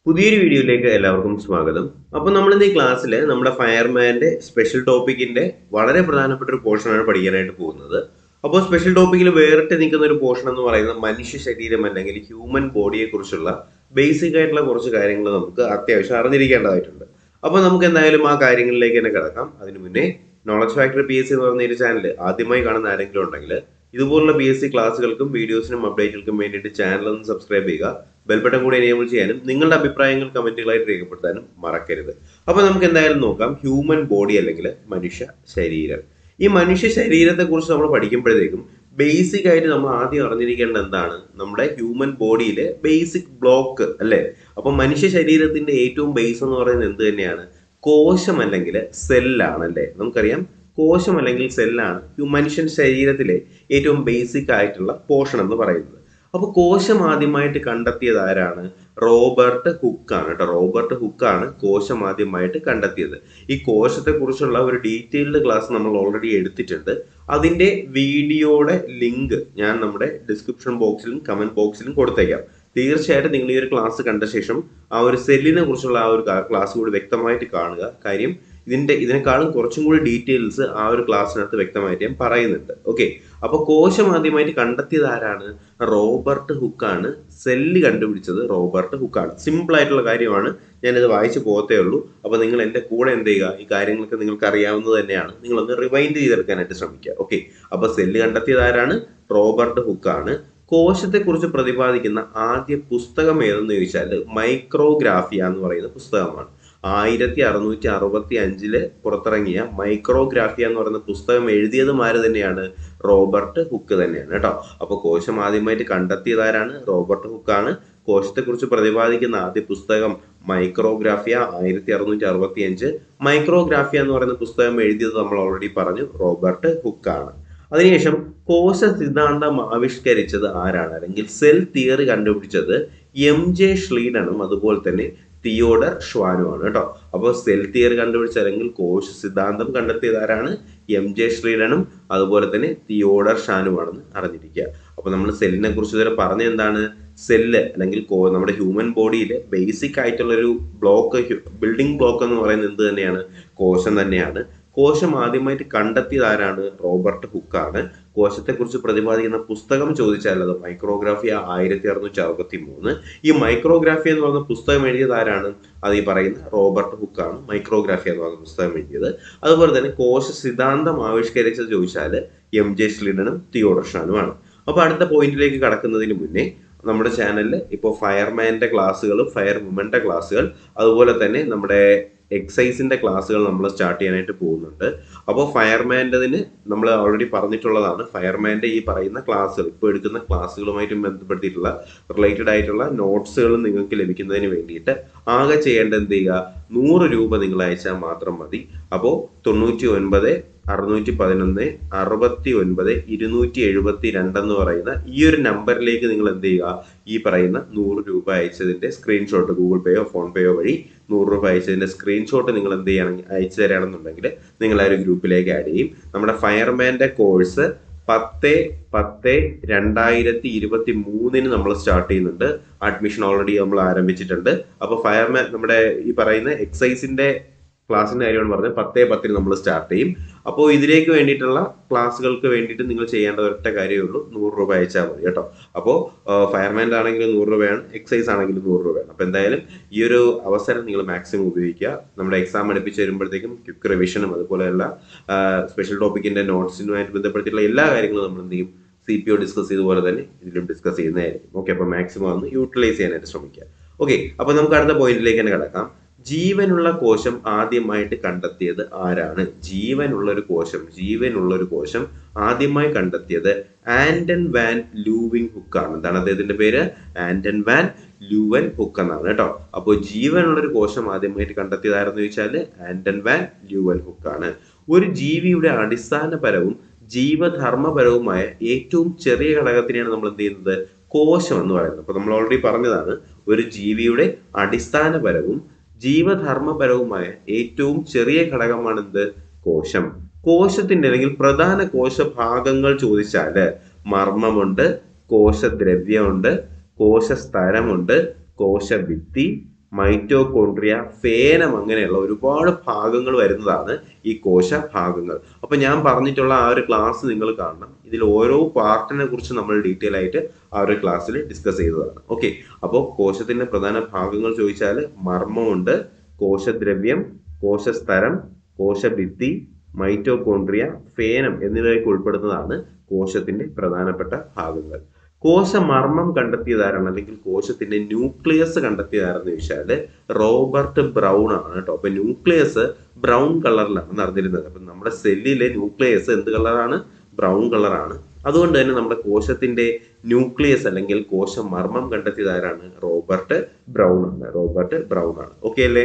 പുതിയൊരു വീഡിയോയിലേക്ക് എല്ലാവർക്കും സ്വാഗതം അപ്പോൾ നമ്മൾ ഇന്ന് ഈ ക്ലാസ്സിൽ നമ്മുടെ ഫയർമാന്റെ സ്പെഷ്യൽ ടോപ്പിക്കിന്റെ വളരെ പ്രധാനപ്പെട്ട ഒരു പോർഷനാണ് പഠിക്കാനായിട്ട് പോകുന്നത് അപ്പോൾ സ്പെഷ്യൽ ടോപ്പിക്കിൽ വേറിട്ട് നിൽക്കുന്ന ഒരു പോർഷൻ എന്ന് പറയുന്നത് മനുഷ്യ ശരീരം അല്ലെങ്കിൽ ഹ്യൂമൻ ബോഡിയെ കുറിച്ചുള്ള ബേസിക് ആയിട്ടുള്ള കുറച്ച് കാര്യങ്ങൾ നമുക്ക് അത്യാവശ്യം അറിഞ്ഞിരിക്കേണ്ടതായിട്ടുണ്ട് അപ്പോൾ നമുക്ക് എന്തായാലും ആ കാര്യങ്ങളിലേക്ക് തന്നെ കിടക്കാം അതിനു മുന്നേ knowledge factory P S C എന്ന് പറഞ്ഞ ഒരു ചാനൽ ആദ്യമായി കാണുന്ന ആരെങ്കിലും ഉണ്ടെങ്കിൽ ഇതുപോലുള്ള പി എസ് സി ക്ലാസ്സുകൾക്കും വീഡിയോസിനും അപ്ഡേറ്റുകൾക്കും വേണ്ടിയിട്ട് ചാനൽ ഒന്ന് സബ്സ്ക്രൈബ് ചെയ്യുക ബെൽബട്ടൺ കൂടി എനേബിൾ ചെയ്യാനും നിങ്ങളുടെ അഭിപ്രായങ്ങൾ കമന്റുകളായിട്ട് രേഖപ്പെടുത്താനും മറക്കരുത് അപ്പൊ നമുക്ക് എന്തായാലും നോക്കാം ഹ്യൂമൻ ബോഡി അല്ലെങ്കിൽ മനുഷ്യ ശരീരം ഈ മനുഷ്യ ശരീരത്തെ കുറിച്ച് നമ്മൾ പഠിക്കുമ്പോഴത്തേക്കും ബേസിക് ആയിട്ട് നമ്മൾ ആദ്യം അറിഞ്ഞിരിക്കേണ്ട എന്താണ് നമ്മുടെ ഹ്യൂമൻ ബോഡിയിലെ ബേസിക് ബ്ലോക്ക് അല്ലെ അപ്പൊ മനുഷ്യ ശരീരത്തിന്റെ ഏറ്റവും ബേസ് എന്ന് പറയുന്നത് എന്ത് തന്നെയാണ് കോശം അല്ലെങ്കിൽ സെല്ലാണ് അല്ലേ നമുക്കറിയാം കോശം അല്ലെങ്കിൽ സെല്ലാണ് മനുഷ്യൻ ശരീരത്തിലെ ഏറ്റവും ബേസിക് ആയിട്ടുള്ള പോർഷൻ എന്ന് പറയുന്നത് അപ്പൊ കോശം ആദ്യമായിട്ട് കണ്ടെത്തിയത് ആരാണ് റോബർട്ട് ഹുക്കാണ് കേട്ടോ റോബർട്ട് ഹുക്കാണ് കോശം ആദ്യമായിട്ട് കണ്ടെത്തിയത് ഈ കോശത്തെ കുറിച്ചുള്ള ഒരു ഡീറ്റെയിൽഡ് ക്ലാസ് നമ്മൾ ഓൾറെഡി എടുത്തിട്ടുണ്ട് അതിന്റെ വീഡിയോയുടെ ലിങ്ക് ഞാൻ നമ്മുടെ ഡിസ്ക്രിപ്ഷൻ ബോക്സിലും കമന്റ് ബോക്സിലും കൊടുത്തേക്കാം തീർച്ചയായിട്ടും നിങ്ങൾ ഈ ഒരു ക്ലാസ് കണ്ട ശേഷം ആ ഒരു സെല്ലിനെ കുറിച്ചുള്ള ആ ഒരു ക്ലാസ് കൂടി വ്യക്തമായിട്ട് കാണുക കാര്യം ഇതിന്റെ ഇതിനേക്കാളും കുറച്ചും കൂടി ഡീറ്റെയിൽസ് ആ ഒരു ക്ലാസ്സിനകത്ത് വ്യക്തമായിട്ട് ഞാൻ പറയുന്നുണ്ട് ഓക്കെ അപ്പൊ കോശം ആദ്യമായിട്ട് കണ്ടെത്തിയത് ആരാണ് റോബർട്ട് ഹുക്കാണ് സെല്ല് കണ്ടുപിടിച്ചത് റോബർട്ട് ഹുക്കാണ് സിമ്പിൾ ആയിട്ടുള്ള കാര്യമാണ് ഞാനിത് വായിച്ചു പോകത്തേ ഉള്ളൂ അപ്പൊ നിങ്ങൾ എന്റെ കൂടെ എന്ത് ചെയ്യുക ഈ കാര്യങ്ങളൊക്കെ നിങ്ങൾക്ക് അറിയാവുന്നത് തന്നെയാണ് നിങ്ങളൊന്ന് റിവൈൻഡ് ചെയ്തെടുക്കാനായിട്ട് ശ്രമിക്കുക ഓക്കെ അപ്പൊ സെല്ല് കണ്ടെത്തിയത് ആരാണ് റോബർട്ട് ഹുക്കാണ് കോശത്തെക്കുറിച്ച് പ്രതിപാദിക്കുന്ന ആദ്യ പുസ്തകം ഏതെന്ന് ചോദിച്ചാൽ മൈക്രോഗ്രാഫിയ എന്ന് പറയുന്ന പുസ്തകമാണ് ആയിരത്തി അറുന്നൂറ്റി അറുപത്തി അഞ്ചില് പുറത്തിറങ്ങിയ മൈക്രോഗ്രാഫിയ എന്ന് പറയുന്ന പുസ്തകം എഴുതിയതും ആര് തന്നെയാണ് റോബർട്ട് ഹുക്ക് തന്നെയാണ് കേട്ടോ അപ്പൊ കോശം ആദ്യമായിട്ട് കണ്ടെത്തിയതാരാണ് റോബർട്ട് ഹുക്കാണ് കോശത്തെക്കുറിച്ച് പ്രതിപാദിക്കുന്ന ആദ്യ പുസ്തകം മൈക്രോഗ്രാഫിയ ആയിരത്തി അറുന്നൂറ്റി അറുപത്തി അഞ്ച് മൈക്രോഗ്രാഫിയ എന്ന് പറയുന്ന പുസ്തകം എഴുതിയത് നമ്മൾ ഓൾറെഡി പറഞ്ഞു റോബർട്ട് ഹുക്കാണ് അതിനുശേഷം കോശ സിദ്ധാന്തം ആവിഷ്കരിച്ചത് ആരാണ് അല്ലെങ്കിൽ സെൽ തിയറി കണ്ടുപിടിച്ചത് എം ജെ ഷ്ലീഡനും അതുപോലെ തന്നെ തിയോഡർ ഷ്വാനുമാണ് കേട്ടോ അപ്പോൾ സെൽ തിയറി കണ്ടുപിടിച്ച അല്ലെങ്കിൽ കോശ സിദ്ധാന്തം കണ്ടെത്തിയത് ആരാണ് എം ജെ ശ്രീഡനും അതുപോലെ തന്നെ തിയോഡർ ഷാനുമാണെന്ന് അറിഞ്ഞിരിക്കുക അപ്പോൾ നമ്മൾ സെല്ലിനെ കുറിച്ച് ഇതുവരെ പറഞ്ഞ എന്താണ് സെല്ല് അല്ലെങ്കിൽ നമ്മുടെ ഹ്യൂമൻ ബോഡിയിലെ ബേസിക് ആയിട്ടുള്ള ഒരു ബ്ലോക്ക് ബിൽഡിംഗ് ബ്ലോക്ക് എന്ന് പറയുന്നത് എന്ത് തന്നെയാണ് കോശം തന്നെയാണ് കോശം ആദ്യമായിട്ട് കണ്ടെത്തിയത് ആരാണ് റോബർട്ട് ഹുക്കാണ് കോശത്തെക്കുറിച്ച് പ്രതിപാദിക്കുന്ന പുസ്തകം ചോദിച്ചാൽ അത് മൈക്രോഗ്രാഫി ആയിരത്തി അറുന്നൂറ്റി അറുപത്തി മൂന്ന് ഈ മൈക്രോഗ്രാഫി എന്ന് പറയുന്ന പുസ്തകം എഴുതിയത് ആരാണ് അത് ഈ പറയുന്ന റോബർട്ട് ഹുക്കാണ് മൈക്രോഗ്രാഫി എന്ന് പറയുന്ന പുസ്തകം എഴുതിയത് അതുപോലെ തന്നെ കോശ സിദ്ധാന്തം ആവിഷ്കരിച്ചത് ചോദിച്ചാൽ എം ജെ സ്ലിഡനും തിയോഡർഷാനുമാണ് അപ്പോൾ അടുത്ത പോയിന്റിലേക്ക് കടക്കുന്നതിന് മുന്നേ നമ്മുടെ ചാനലിൽ ഇപ്പോൾ ഫയർമാൻ്റെ ക്ലാസ്സുകളും ഫയർ വുമൻ്റെ ക്ലാസ്സുകൾ അതുപോലെ തന്നെ നമ്മുടെ എക്സൈസിന്റെ ക്ലാസ്സുകൾ നമ്മൾ സ്റ്റാർട്ട് ചെയ്യാനായിട്ട് പോകുന്നുണ്ട് അപ്പോൾ ഫയർമാൻ്റെതിന് നമ്മൾ ഓൾറെഡി പറഞ്ഞിട്ടുള്ളതാണ് ഫയർമാൻ്റെ ഈ പറയുന്ന ക്ലാസ്സുകൾ ഇപ്പോൾ എടുക്കുന്ന ക്ലാസ്സുകളുമായിട്ട് ബന്ധപ്പെടുത്തിയിട്ടുള്ള റിലേറ്റഡ് ആയിട്ടുള്ള നോട്ട്സുകൾ നിങ്ങൾക്ക് ലഭിക്കുന്നതിന് വേണ്ടിയിട്ട് ആകെ ചെയ്യേണ്ട എന്ത് ചെയ്യുക നൂറ് രൂപ നിങ്ങൾ അയച്ചാൽ മാത്രം മതി അപ്പോൾ തൊണ്ണൂറ്റി ഒൻപത് അറുന്നൂറ്റി പതിനൊന്ന് അറുപത്തി ഒൻപത് ഇരുന്നൂറ്റി എഴുപത്തി രണ്ടെന്ന് പറയുന്ന ഈ ഒരു നമ്പറിലേക്ക് നിങ്ങൾ എന്ത് ചെയ്യുക ഈ പറയുന്ന നൂറ് രൂപ അയച്ചതിന്റെ സ്ക്രീൻഷോട്ട് ഗൂഗിൾ പേയോ ഫോൺ പേയോ വഴി നൂറ് രൂപ അയച്ചതിന്റെ സ്ക്രീൻഷോട്ട് നിങ്ങൾ എന്ത് ചെയ്യണമെങ്കിൽ അയച്ചു തരാണെന്നുണ്ടെങ്കിൽ നിങ്ങൾ ആ ഒരു ഗ്രൂപ്പിലേക്ക് ആഡ് ചെയ്യും നമ്മുടെ ഫയർമാൻ്റെ കോഴ്സ് പത്ത് പത്ത് രണ്ടായിരത്തി ഇരുപത്തി മൂന്നിന് നമ്മൾ സ്റ്റാർട്ട് ചെയ്യുന്നുണ്ട് അഡ്മിഷൻ ഓൾറെഡി നമ്മൾ ആരംഭിച്ചിട്ടുണ്ട് അപ്പോൾ ഫയർമാൻ നമ്മുടെ ഈ പറയുന്ന എക്സൈസിന്റെ ക്ലാസ്സിന്റെ കാര്യമാണ് പറഞ്ഞത് പത്തേ പത്തിന് നമ്മൾ സ്റ്റാർട്ട് ചെയ്യും അപ്പോൾ ഇതിലേക്ക് വേണ്ടിയിട്ടുള്ള ക്ലാസ്സുകൾക്ക് വേണ്ടിയിട്ട് നിങ്ങൾ ചെയ്യേണ്ട ഒറ്റ കാര്യമേ ഉള്ളൂ നൂറ് രൂപ അയച്ചാൽ മതി കേട്ടോ അപ്പോൾ ഫയർമാൻ ആണെങ്കിലും നൂറ് രൂപയാണ് എക്സൈസ് ആണെങ്കിലും നൂറ് രൂപയാണ് അപ്പോൾ എന്തായാലും ഈ ഒരു അവസരം നിങ്ങൾ മാക്സിമം ഉപയോഗിക്കുക നമ്മുടെ എക്സാം അടുപ്പിച്ച് വരുമ്പോഴത്തേക്കും ക്വിക്ക് റിവിഷനും അതുപോലെയുള്ള സ്പെഷ്യൽ ടോപ്പിക്കിന്റെ നോട്ട്സിനുമായിട്ട് ബന്ധപ്പെടുത്തിയിട്ടുള്ള എല്ലാ കാര്യങ്ങളും നമ്മൾ എന്ത് ചെയ്യും സി പി ഒ ഡിസ്കസ് ചെയ്തതുപോലെ തന്നെ ഇതിലും ഡിസ്കസ് ചെയ്യുന്നതായിരിക്കും ഓക്കെ അപ്പോൾ മാക്സിമം ഒന്ന് യൂട്ടിലൈസ് ചെയ്യാനായിട്ട് ശ്രമിക്കുക ഓക്കെ അപ്പോൾ നമുക്ക് അടുത്ത പോയിന്റിലേക്ക് തന്നെ കിടക്കാം ജീവനുള്ള കോശം ആദ്യമായിട്ട് കണ്ടെത്തിയത് ആരാണ് ജീവനുള്ള ഒരു കോശം ജീവനുള്ള ഒരു കോശം ആദ്യമായി കണ്ടെത്തിയത് ആൻഡൻ വാൻ ലൂവിങ് ഹുക്കാണ് എന്താണ് അദ്ദേഹത്തിന്റെ പേര് ആൻഡൻ വാൻ ലൂവൻ ഹുക്ക് എന്നാണ് കേട്ടോ അപ്പോൾ ജീവനുള്ള ഒരു കോശം ആദ്യമായിട്ട് കണ്ടെത്തിയതാരെന്ന് ചോദിച്ചാൽ ആൻഡൻ വാൻ ലൂവൻ ഹുക്കാണ് ഒരു ജീവിയുടെ അടിസ്ഥാനപരവും ജീവധർമ്മപരവുമായ ഏറ്റവും ചെറിയ ഘടകത്തിനെയാണ് നമ്മൾ എന്ത് ചെയ്യുന്നത് കോശം എന്ന് പറയുന്നത് അപ്പൊ നമ്മൾ ഓൾറെഡി പറഞ്ഞതാണ് ഒരു ജീവിയുടെ അടിസ്ഥാനപരവും ജീവധർമ്മപരവുമായ ഏറ്റവും ചെറിയ ഘടകമാണ് എന്ത് കോശം കോശത്തിന്റെ അല്ലെങ്കിൽ പ്രധാന കോശഭാഗങ്ങൾ ചോദിച്ചാല് മർമ്മമുണ്ട് കോശദ്രവ്യമുണ്ട് കോശസ്തരമുണ്ട് കോശഭിത്തി മൈറ്റോകോൺട്രിയ ഫേനം അങ്ങനെയുള്ള ഒരുപാട് ഭാഗങ്ങൾ വരുന്നതാണ് ഈ കോശ ഭാഗങ്ങൾ അപ്പൊ ഞാൻ പറഞ്ഞിട്ടുള്ള ആ ഒരു ക്ലാസ് നിങ്ങൾ കാണണം ഇതിൽ ഓരോ പാർട്ടിനെ കുറിച്ച് നമ്മൾ ഡീറ്റെയിൽ ആയിട്ട് ആ ഒരു ക്ലാസ്സിൽ ഡിസ്കസ് ചെയ്തതാണ് ഓക്കെ അപ്പോൾ കോശത്തിന്റെ പ്രധാന ഭാഗങ്ങൾ ചോദിച്ചാൽ മർമ്മമുണ്ട് കോശദ്രവ്യം കോശസ്തരം കോശഭിത്തി മൈറ്റോകോൺട്രിയ ഫേനം എന്നിവയൊക്കെ ഉൾപ്പെടുന്നതാണ് കോശത്തിന്റെ പ്രധാനപ്പെട്ട ഭാഗങ്ങൾ കോശമർമ്മം കണ്ടെത്തിയതാരാണ് അല്ലെങ്കിൽ കോശത്തിന്റെ ന്യൂക്ലിയസ് കണ്ടെത്തിയതാരെന്ന് ചോദിച്ചാൽ റോബർട്ട് ബ്രൗൺ ആണ് കേട്ടോ അപ്പൊ ന്യൂക്ലിയസ് ബ്രൗൺ കളറിലാണ് നടന്നിരുന്നത് അപ്പൊ നമ്മുടെ സെല്ലിലെ ന്യൂക്ലിയസ് എന്ത് കളറാണ് ബ്രൗൺ കളറാണ് അതുകൊണ്ട് തന്നെ നമ്മുടെ കോശത്തിന്റെ ന്യൂക്ലിയസ് അല്ലെങ്കിൽ കോശമർമ്മം കണ്ടെത്തിയതാരാണ് റോബർട്ട് ബ്രൗൺ ആണ് റോബർട്ട് ബ്രൗൺ ആണ് ഓക്കെ അല്ലേ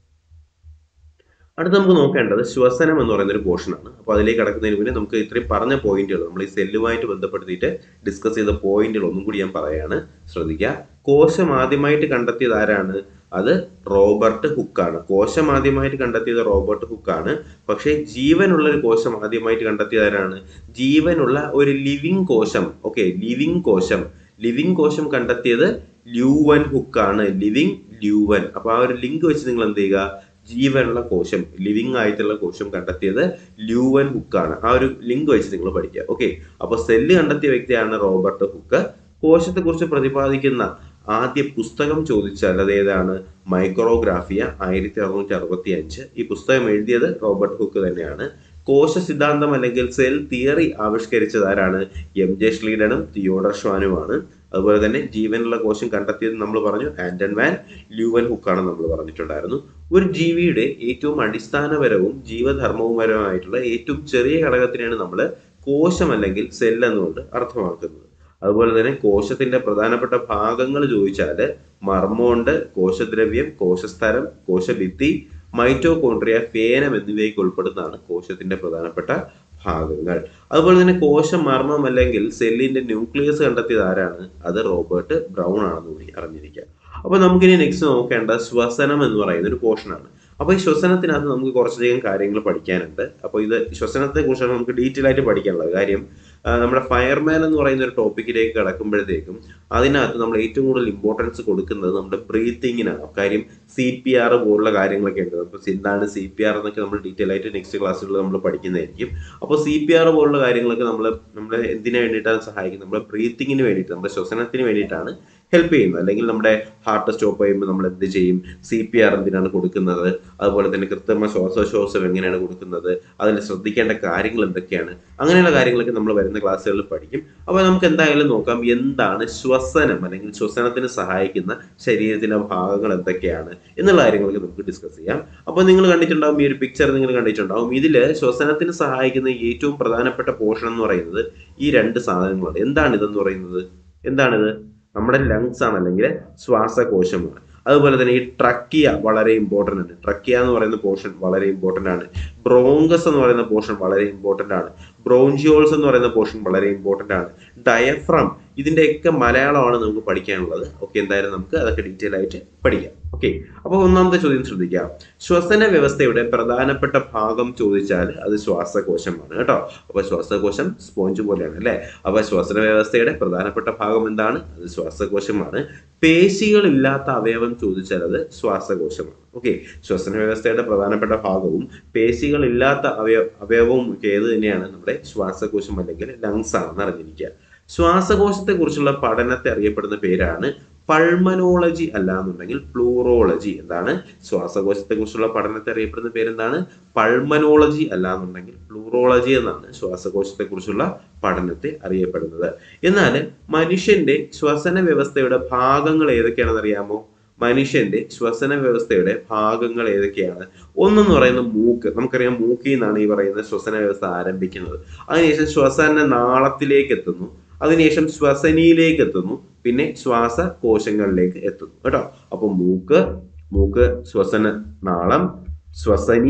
അടുത്ത് നമുക്ക് നോക്കേണ്ടത് ശ്വസനം എന്ന് പറയുന്ന ഒരു പോർഷനാണ് അപ്പോൾ അതിലേക്ക് കടക്കുന്നതിന് മുന്നേ നമുക്ക് ഇത്രയും പറഞ്ഞ പോയിന്റുകൾ നമ്മൾ ഈ സെല്ലുമായിട്ട് ബന്ധപ്പെടുത്തിയിട്ട് ഡിസ്കസ് ചെയ്ത പോയിന്റുകൾ ഒന്നും കൂടി ഞാൻ പറയാണ് ശ്രദ്ധിക്കുക കോശം ആദ്യമായിട്ട് കണ്ടെത്തിയത് ആരാണ് അത് റോബർട്ട് ഹുക്കാണ് കോശം ആദ്യമായിട്ട് കണ്ടെത്തിയത് റോബർട്ട് ഹുക്കാണ് പക്ഷേ ജീവനുള്ള ഒരു കോശം ആദ്യമായിട്ട് കണ്ടെത്തിയത് ആരാണ് ജീവനുള്ള ഒരു ലിവിങ് കോശം ഓക്കെ ലിവിങ് കോശം ലിവിങ് കോശം കണ്ടെത്തിയത് ല്യൂവൻ ഹുക്കാണ് ലിവിങ് ല്യൂവൻ അപ്പൊ ആ ഒരു ലിങ്ക് വെച്ച് നിങ്ങൾ എന്ത് ചെയ്യുക ജീവനുള്ള കോശം ലിവിങ് ആയിട്ടുള്ള കോശം കണ്ടെത്തിയത് ല്യൂവൻ ഹുക്കാണ് ആ ഒരു ലിങ്ക് വെച്ച് നിങ്ങൾ പഠിക്കുക ഓക്കെ അപ്പൊ സെല്ല് കണ്ടെത്തിയ വ്യക്തിയാണ് റോബർട്ട് ഹുക്ക് കോശത്തെ കുറിച്ച് പ്രതിപാദിക്കുന്ന ആദ്യ പുസ്തകം ചോദിച്ചാൽ അത് ഏതാണ് മൈക്രോഗ്രാഫിയ ആയിരത്തി അറുന്നൂറ്റി അറുപത്തി അഞ്ച് ഈ പുസ്തകം എഴുതിയത് റോബർട്ട് ഹുക്ക് തന്നെയാണ് കോശ സിദ്ധാന്തം അല്ലെങ്കിൽ സെൽ തിയറി ആവിഷ്കരിച്ചത് ആരാണ് എം ജെ ശ്ലീഡനും തിയോഡർ ഷ്വാനുമാണ് അതുപോലെ തന്നെ ജീവനുള്ള കോശം കണ്ടെത്തിയത് നമ്മൾ പറഞ്ഞു ആന്റൺ വാൻ ല്യൂവൻ ഹുക്കാണ് നമ്മൾ പറഞ്ഞിട്ടുണ്ടായിരുന്നു ഒരു ജീവിയുടെ ഏറ്റവും അടിസ്ഥാനപരവും ജീവധർമ്മവുപരമായിട്ടുള്ള ഏറ്റവും ചെറിയ ഘടകത്തിനെയാണ് നമ്മൾ കോശം അല്ലെങ്കിൽ സെൽ എന്നുകൊണ്ട് അർത്ഥമാക്കുന്നത് അതുപോലെ തന്നെ കോശത്തിന്റെ പ്രധാനപ്പെട്ട ഭാഗങ്ങൾ ചോദിച്ചാൽ മർമ്മമുണ്ട് കോശദ്രവ്യം കോശസ്തരം കോശഭിത്തി മൈറ്റോകോൺട്രിയ ഫേനം എന്നിവയ്ക്ക് ഉൾപ്പെടുന്നതാണ് കോശത്തിന്റെ പ്രധാനപ്പെട്ട ഭാഗങ്ങൾ അതുപോലെ തന്നെ കോശം മർമ്മം അല്ലെങ്കിൽ സെല്ലിന്റെ ന്യൂക്ലിയസ് കണ്ടെത്തിയത് ആരാണ് അത് റോബർട്ട് ബ്രൗൺ ആണെന്ന് കൂടി അറിഞ്ഞിരിക്കുക അപ്പൊ നമുക്കിനി നെക്സ്റ്റ് നോക്കേണ്ട ശ്വസനം എന്ന് പറയുന്ന ഒരു പോർഷനാണ് അപ്പൊ ഈ ശ്വസനത്തിനകത്ത് നമുക്ക് കുറച്ചധികം കാര്യങ്ങൾ പഠിക്കാനുണ്ട് അപ്പോൾ ഇത് ശ്വസനത്തെ കുറിച്ചാണ് നമുക്ക് ഡീറ്റെയിൽ ആയിട്ട് പഠിക്കാനുള്ളത് കാര്യം ആ, നമ്മുടെ ഫയർമാൻ എന്ന് പറയുന്ന ഒരു ടോപ്പിക്കിലേക്ക് കടക്കുമ്പോഴത്തേക്കും അതിനകത്ത് നമ്മൾ ഏറ്റവും കൂടുതൽ ഇമ്പോർട്ടൻസ് കൊടുക്കുന്നത് നമ്മുടെ ബ്രീത്തിങ്ങിനാണ് കാര്യം സി പി ആർ പോലുള്ള കാര്യങ്ങളൊക്കെ ഉണ്ട് അപ്പോൾ എന്താണ് സി പി ആർ എന്നൊക്കെ നമ്മൾ ഡീറ്റെയിൽ ആയിട്ട് നെക്സ്റ്റ് ക്ലാസ്സുകളിൽ നമ്മൾ പഠിക്കുന്നതായിരിക്കും അപ്പോൾ സി പി ആർ പോലുള്ള കാര്യങ്ങളൊക്കെ നമ്മൾ നമ്മളെ എന്തിനു വേണ്ടിയിട്ടാണ് സഹായിക്കുന്നത് നമ്മുടെ ബ്രീത്തിങ്ങിന് വേണ്ടിയിട്ട് നമ്മുടെ ശ്വസനത്തിന് വേണ്ടിയിട്ടാണ് ഹെൽപ്പ് ചെയ്യുന്നത് അല്ലെങ്കിൽ നമ്മുടെ ഹാർട്ട് സ്റ്റോപ്പ് ചെയ്യുമ്പോൾ നമ്മൾ എന്ത് ചെയ്യും സി പി ആർ എന്തിനാണ് കൊടുക്കുന്നത് അതുപോലെ തന്നെ കൃത്രിമ ശ്വാസോച്ഛ്വാസം എങ്ങനെയാണ് കൊടുക്കുന്നത് അതിൽ ശ്രദ്ധിക്കേണ്ട കാര്യങ്ങൾ എന്തൊക്കെയാണ് അങ്ങനെയുള്ള കാര്യങ്ങളൊക്കെ നമ്മൾ വരുന്ന ക്ലാസ്സുകളിൽ പഠിക്കും അപ്പോൾ നമുക്ക് എന്തായാലും നോക്കാം എന്താണ് ശ്വസനം അല്ലെങ്കിൽ ശ്വസനത്തിന് സഹായിക്കുന്ന ശരീരത്തിന്റെ ഭാഗങ്ങൾ എന്തൊക്കെയാണ് എന്നുള്ള കാര്യങ്ങളൊക്കെ നമുക്ക് ഡിസ്കസ് ചെയ്യാം അപ്പോൾ നിങ്ങൾ കണ്ടിട്ടുണ്ടാവും ഈ ഒരു പിക്ചർ നിങ്ങൾ കണ്ടിട്ടുണ്ടാവും ഇതിൽ ശ്വസനത്തിന് സഹായിക്കുന്ന ഏറ്റവും പ്രധാനപ്പെട്ട പോർഷൻ എന്ന് പറയുന്നത് ഈ രണ്ട് സാധനങ്ങളാണ് എന്താണ് ഇതെന്ന് പറയുന്നത് എന്താണിത് നമ്മുടെ ലങ്സ് ആണ് അല്ലെങ്കിൽ ശ്വാസകോശമാണ് അതുപോലെ തന്നെ ഈ ട്രക്കിയ വളരെ ഇമ്പോർട്ടൻ്റ് ആണ് ട്രക്കിയ എന്ന് പറയുന്ന പോർഷൻ വളരെ ഇമ്പോർട്ടൻ്റ് ആണ് ബ്രോങ്കസ് എന്ന് പറയുന്ന പോർഷൻ വളരെ ഇമ്പോർട്ടൻ്റ് ആണ് ബ്രോഞ്ചിയോൾസ് എന്ന് പറയുന്ന പോർഷൻ വളരെ ഇമ്പോർട്ടൻ്റ് ആണ് ഡയഫ്രം ഇതിന്റെയൊക്കെ മലയാളമാണ് നമുക്ക് പഠിക്കാനുള്ളത് ഓക്കെ എന്തായാലും നമുക്ക് അതൊക്കെ ഡീറ്റെയിൽ ആയിട്ട് പഠിക്കാം ഓക്കെ അപ്പോൾ ഒന്നാമത്തെ ചോദ്യം ശ്രദ്ധിക്കാം ശ്വസന വ്യവസ്ഥയുടെ പ്രധാനപ്പെട്ട ഭാഗം ചോദിച്ചാൽ അത് ശ്വാസകോശമാണ് കേട്ടോ അപ്പൊ ശ്വാസകോശം സ്പോഞ്ച് പോലെയാണ് അല്ലേ അപ്പൊ ശ്വസന വ്യവസ്ഥയുടെ പ്രധാനപ്പെട്ട ഭാഗം എന്താണ് അത് ശ്വാസകോശമാണ് പേശികളില്ലാത്ത അവയവം ചോദിച്ചാൽ അത് ശ്വാസകോശമാണ് ഓക്കെ ശ്വസന വ്യവസ്ഥയുടെ പ്രധാനപ്പെട്ട ഭാഗവും പേശികളില്ലാത്ത അവയവ അവയവവും ഒക്കെ ഏത് തന്നെയാണ് നമ്മുടെ ശ്വാസകോശം അല്ലെങ്കിൽ ലങ്സ് ആണെന്ന് അറിഞ്ഞിരിക്കുക ശ്വാസകോശത്തെ കുറിച്ചുള്ള പഠനത്തെ അറിയപ്പെടുന്ന പേരാണ് പൾമനോളജി അല്ല എന്നുണ്ടെങ്കിൽ പ്ലൂറോളജി എന്താണ് ശ്വാസകോശത്തെ കുറിച്ചുള്ള പഠനത്തെ അറിയപ്പെടുന്ന പേരെന്താണ് പൾമനോളജി അല്ല എന്നുണ്ടെങ്കിൽ പ്ലൂറോളജി എന്നാണ് ശ്വാസകോശത്തെ കുറിച്ചുള്ള പഠനത്തെ അറിയപ്പെടുന്നത് എന്നാൽ മനുഷ്യന്റെ ശ്വസന വ്യവസ്ഥയുടെ ഭാഗങ്ങൾ ഏതൊക്കെയാണെന്ന് അറിയാമോ മനുഷ്യന്റെ ശ്വസന വ്യവസ്ഥയുടെ ഭാഗങ്ങൾ ഏതൊക്കെയാണ് ഒന്നെന്ന് പറയുന്നത് മൂക്ക് നമുക്കറിയാം മൂക്കിൽ നിന്നാണ് ഈ പറയുന്ന ശ്വസന വ്യവസ്ഥ ആരംഭിക്കുന്നത് അതിനുശേഷം ശ്വസന നാളത്തിലേക്ക് എത്തുന്നു അതിനുശേഷം ശ്വസനിയിലേക്ക് എത്തുന്നു പിന്നെ ശ്വാസകോശങ്ങളിലേക്ക് എത്തുന്നു കേട്ടോ അപ്പൊ മൂക്ക് മൂക്ക് ശ്വസന നാളം ശ്വസനി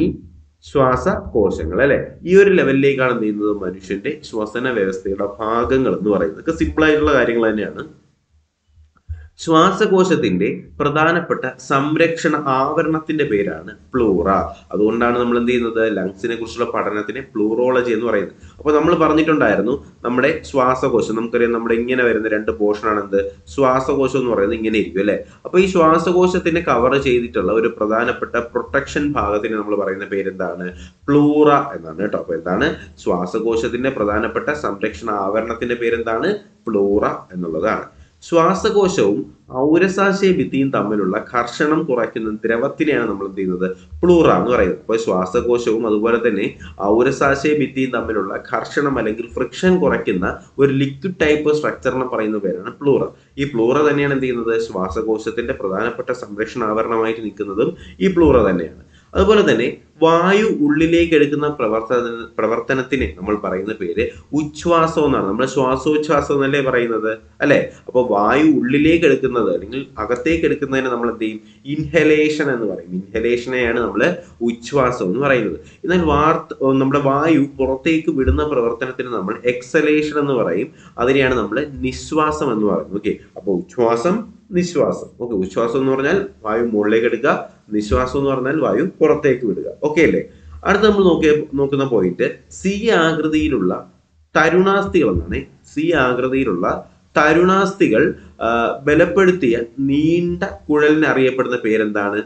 ശ്വാസകോശങ്ങൾ അല്ലെ ഈ ഒരു ലെവലിലേക്കാണ് എന്ത് ചെയ്യുന്നത് മനുഷ്യന്റെ ശ്വസന വ്യവസ്ഥയുടെ ഭാഗങ്ങൾ എന്ന് പറയുന്നത് ഇതൊക്കെ സിമ്പിൾ ആയിട്ടുള്ള കാര്യങ്ങൾ തന്നെയാണ് ശ്വാസകോശത്തിന്റെ പ്രധാനപ്പെട്ട സംരക്ഷണ ആവരണത്തിന്റെ പേരാണ് പ്ലൂറ അതുകൊണ്ടാണ് നമ്മൾ എന്ത് ചെയ്യുന്നത് ലങ്സിനെ കുറിച്ചുള്ള പഠനത്തിനെ പ്ലൂറോളജി എന്ന് പറയുന്നത് അപ്പോൾ നമ്മൾ പറഞ്ഞിട്ടുണ്ടായിരുന്നു നമ്മുടെ ശ്വാസകോശം നമുക്കറിയാം നമ്മുടെ ഇങ്ങനെ വരുന്ന രണ്ട് പോർഷനാണ് എന്ത് ശ്വാസകോശം എന്ന് പറയുന്നത് ഇങ്ങനെ ഇരിക്കും അല്ലെ അപ്പോൾ ഈ ശ്വാസകോശത്തിനെ കവർ ചെയ്തിട്ടുള്ള ഒരു പ്രധാനപ്പെട്ട പ്രൊട്ടക്ഷൻ ഭാഗത്തിന് നമ്മൾ പറയുന്ന പേരെന്താണ് പ്ലൂറ എന്നാണ് കേട്ടോ അപ്പോൾ എന്താണ് ശ്വാസകോശത്തിന്റെ പ്രധാനപ്പെട്ട സംരക്ഷണ ആവരണത്തിന്റെ പേരെന്താണ് പ്ലൂറ എന്നുള്ളതാണ് ശ്വാസകോശവും ഔരസാശയ ഭിത്തിയും തമ്മിലുള്ള ഘർഷണം കുറയ്ക്കുന്ന ദ്രവത്തിനെയാണ് നമ്മൾ എന്ത് ചെയ്യുന്നത് പ്ലൂറ എന്ന് പറയുന്നത് അപ്പോൾ ശ്വാസകോശവും അതുപോലെ തന്നെ ഔരസാശയ ഭിത്തിയും തമ്മിലുള്ള ഘർഷണം അല്ലെങ്കിൽ ഫ്രിക്ഷൻ കുറയ്ക്കുന്ന ഒരു ലിക്വിഡ് ടൈപ്പ് സ്ട്രക്ചറിനെ പറയുന്ന പേരാണ് പ്ലൂറ ഈ പ്ലൂറ തന്നെയാണ് എന്ത് ചെയ്യുന്നത് ശ്വാസകോശത്തിന്റെ പ്രധാനപ്പെട്ട സംരക്ഷണ ആവരണമായിട്ട് നിൽക്കുന്നതും ഈ പ്ലൂറ തന്നെയാണ് അതുപോലെ തന്നെ വായു ഉള്ളിലേക്ക് എടുക്കുന്ന പ്രവർത്തന പ്രവർത്തനത്തിന് നമ്മൾ പറയുന്ന പേര് ഉച്ഛ്വാസം എന്നാണ് നമ്മൾ ശ്വാസോച്ഛ്വാസം എന്നല്ലേ പറയുന്നത് അല്ലെ അപ്പോൾ വായു ഉള്ളിലേക്ക് എടുക്കുന്നത് അല്ലെങ്കിൽ അകത്തേക്ക് എടുക്കുന്നതിന് നമ്മൾ എന്ത് ചെയ്യും ഇൻഹലേഷൻ എന്ന് പറയും ഇൻഹലേഷനെയാണ് നമ്മൾ ഉച്ഛ്വാസം എന്ന് പറയുന്നത് എന്നാൽ വാർത്ത നമ്മുടെ വായു പുറത്തേക്ക് വിടുന്ന പ്രവർത്തനത്തിന് നമ്മൾ എക്സലേഷൻ എന്ന് പറയും അതിനെയാണ് നമ്മൾ നിശ്വാസം എന്ന് പറയുന്നത് ഓക്കെ അപ്പോൾ ഉച്ഛ്വാസം നിശ്വാസം ഓക്കെ ഉച്ഛ്വാസം എന്ന് പറഞ്ഞാൽ വായു മുകളിലേക്ക് എടുക്കുക നിശ്വാസം എന്ന് പറഞ്ഞാൽ വായു പുറത്തേക്ക് വിടുക ഓക്കെ അല്ലേ അടുത്ത നമ്മൾ നോക്കിയ നോക്കുന്ന പോയിന്റ് സി ആകൃതിയിലുള്ള തരുണാസ്ഥികൾ എന്നാണ് സി ആകൃതിയിലുള്ള തരുണാസ്ഥികൾ ആ, ബലപ്പെടുത്തിയ നീണ്ട കുഴലിന് അറിയപ്പെടുന്ന പേരെന്താണ്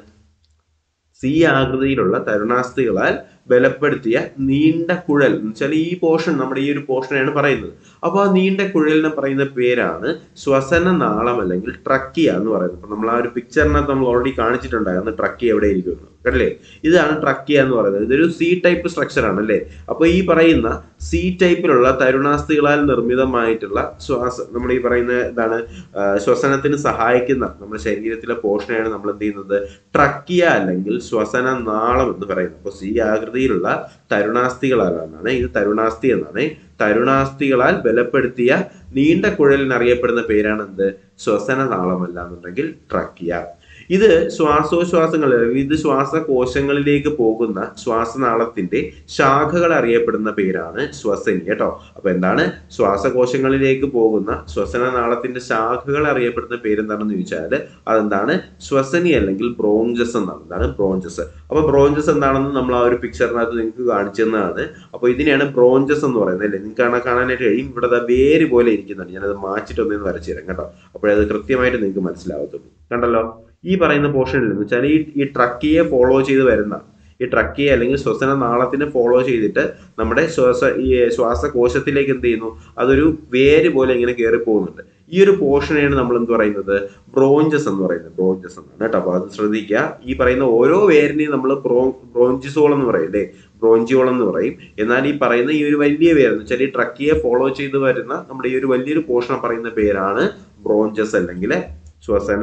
സി ആകൃതിയിലുള്ള തരുണാസ്ഥികളാൽ ബലപ്പെടുത്തിയ നീണ്ട കുഴൽ എന്ന് വെച്ചാൽ ഈ പോർഷൻ നമ്മുടെ ഈ ഒരു പോർഷനെയാണ് പറയുന്നത് അപ്പോൾ ആ നീണ്ട കുഴലിനെ പറയുന്ന പേരാണ് ശ്വസന നാളം അല്ലെങ്കിൽ ട്രക്കിയ എന്ന് പറയുന്നത് അപ്പൊ നമ്മൾ ആ ഒരു പിക്ചറിനകത്ത് നമ്മൾ ഓൾറെഡി കാണിച്ചിട്ടുണ്ടായിരുന്നു ട്രക്കിയ എവിടെ ഇരിക്കുന്നു കണ്ടല്ലേ ഇതാണ് ട്രക്കിയ എന്ന് പറയുന്നത് ഇതൊരു സി ടൈപ്പ് സ്ട്രക്ചർ ആണ് അല്ലേ അപ്പോൾ ഈ പറയുന്ന സി ടൈപ്പിലുള്ള തരുണാസ്ഥികളാൽ നിർമ്മിതമായിട്ടുള്ള ശ്വാസ നമ്മൾ ഈ പറയുന്ന ഇതാണ് ആ, ശ്വസനത്തിന് സഹായിക്കുന്ന നമ്മുടെ ശരീരത്തിലെ പോർഷനെയാണ് നമ്മൾ എന്ത് ചെയ്യുന്നത് ട്രക്കിയ അല്ലെങ്കിൽ ശ്വസന നാളം എന്ന് പറയുന്നത് അപ്പോൾ സി ആകൃതിയിലുള്ള തരുണാസ്ഥികളാലാണ് ഇത് തരുണാസ്ഥി എന്നാണ് തരുണാസ്ഥികളാൽ ബലപ്പെടുത്തിയ നീണ്ട കുഴലിന് അറിയപ്പെടുന്ന പേരാണ് എന്ത് ശ്വസന നാളമല്ല എന്നുണ്ടെങ്കിൽ ട്രക്കിയ ഇത് ശ്വാസോച്ഛ്വാസങ്ങൾ ഇത് ശ്വാസകോശങ്ങളിലേക്ക് പോകുന്ന ശ്വാസനാളത്തിന്റെ ശാഖകൾ അറിയപ്പെടുന്ന പേരാണ് ശ്വസനി കേട്ടോ അപ്പൊ എന്താണ് ശ്വാസകോശങ്ങളിലേക്ക് പോകുന്ന ശ്വസനനാളത്തിന്റെ ശാഖകൾ അറിയപ്പെടുന്ന പേരെന്താണെന്ന് ചോദിച്ചാൽ അതെന്താണ് ശ്വസനി അല്ലെങ്കിൽ ബ്രോഞ്ചസ് എന്നാണ് എന്താണ് ബ്രോഞ്ചസ് അപ്പൊ ബ്രോഞ്ചസ് എന്താണെന്ന് നമ്മൾ ആ ഒരു പിക്ചറിനകത്ത് നിങ്ങൾക്ക് കാണിച്ചു തന്നതാണ് അപ്പൊ ഇതിനെയാണ് ബ്രോഞ്ചസ് എന്ന് പറയുന്നത് അല്ലേ നിങ്ങൾക്ക് കാണാൻ കാണാനായിട്ട് കഴിയും ഇവിടെ ദാ വേര് പോലെ ഇരിക്കുന്നതാണ് ഞാനത് മാച്ചിട്ട് ഒന്നേന്ന് വരച്ചു തരാം കേട്ടോ അപ്പോഴത് കൃത്യമായിട്ട് നിങ്ങൾക്ക് മനസ്സിലാവത്തുള്ളൂ കണ്ടല്ലോ ഈ പറയുന്ന പോർഷനിൽ എന്ന് വെച്ചാൽ ഈ ഈ ട്രക്കിയെ ഫോളോ ചെയ്ത് വരുന്ന ഈ ട്രക്കിയെ അല്ലെങ്കിൽ ശ്വസന നാളത്തിനെ ഫോളോ ചെയ്തിട്ട് നമ്മുടെ ശ്വാസ ഈ ശ്വാസകോശത്തിലേക്ക് എന്ത് ചെയ്യുന്നു അതൊരു വേര് പോലെ ഇങ്ങനെ കയറി പോകുന്നുണ്ട് ഈ ഒരു പോർഷനെയാണ് നമ്മൾ എന്ത് പറയുന്നത് ബ്രോഞ്ചസ് എന്ന് പറയുന്നത് ബ്രോഞ്ചസ് എന്നാണ് കേട്ടോ അപ്പൊ അത് ശ്രദ്ധിക്കുക ഈ പറയുന്ന ഓരോ വേരിനെയും നമ്മൾ ബ്രോ ബ്രോഞ്ചിസോൾ എന്ന് പറയും അല്ലേ ബ്രോഞ്ചിയോൾ എന്ന് പറയും എന്നാൽ ഈ പറയുന്ന ഈ ഒരു വലിയ പേര് എന്ന് വെച്ചാൽ ഈ ട്രക്കിയെ ഫോളോ ചെയ്ത് വരുന്ന നമ്മുടെ ഈ ഒരു വലിയൊരു പോർഷൻ പറയുന്ന പേരാണ് ബ്രോഞ്ചസ് അല്ലെങ്കിൽ ശ്വസന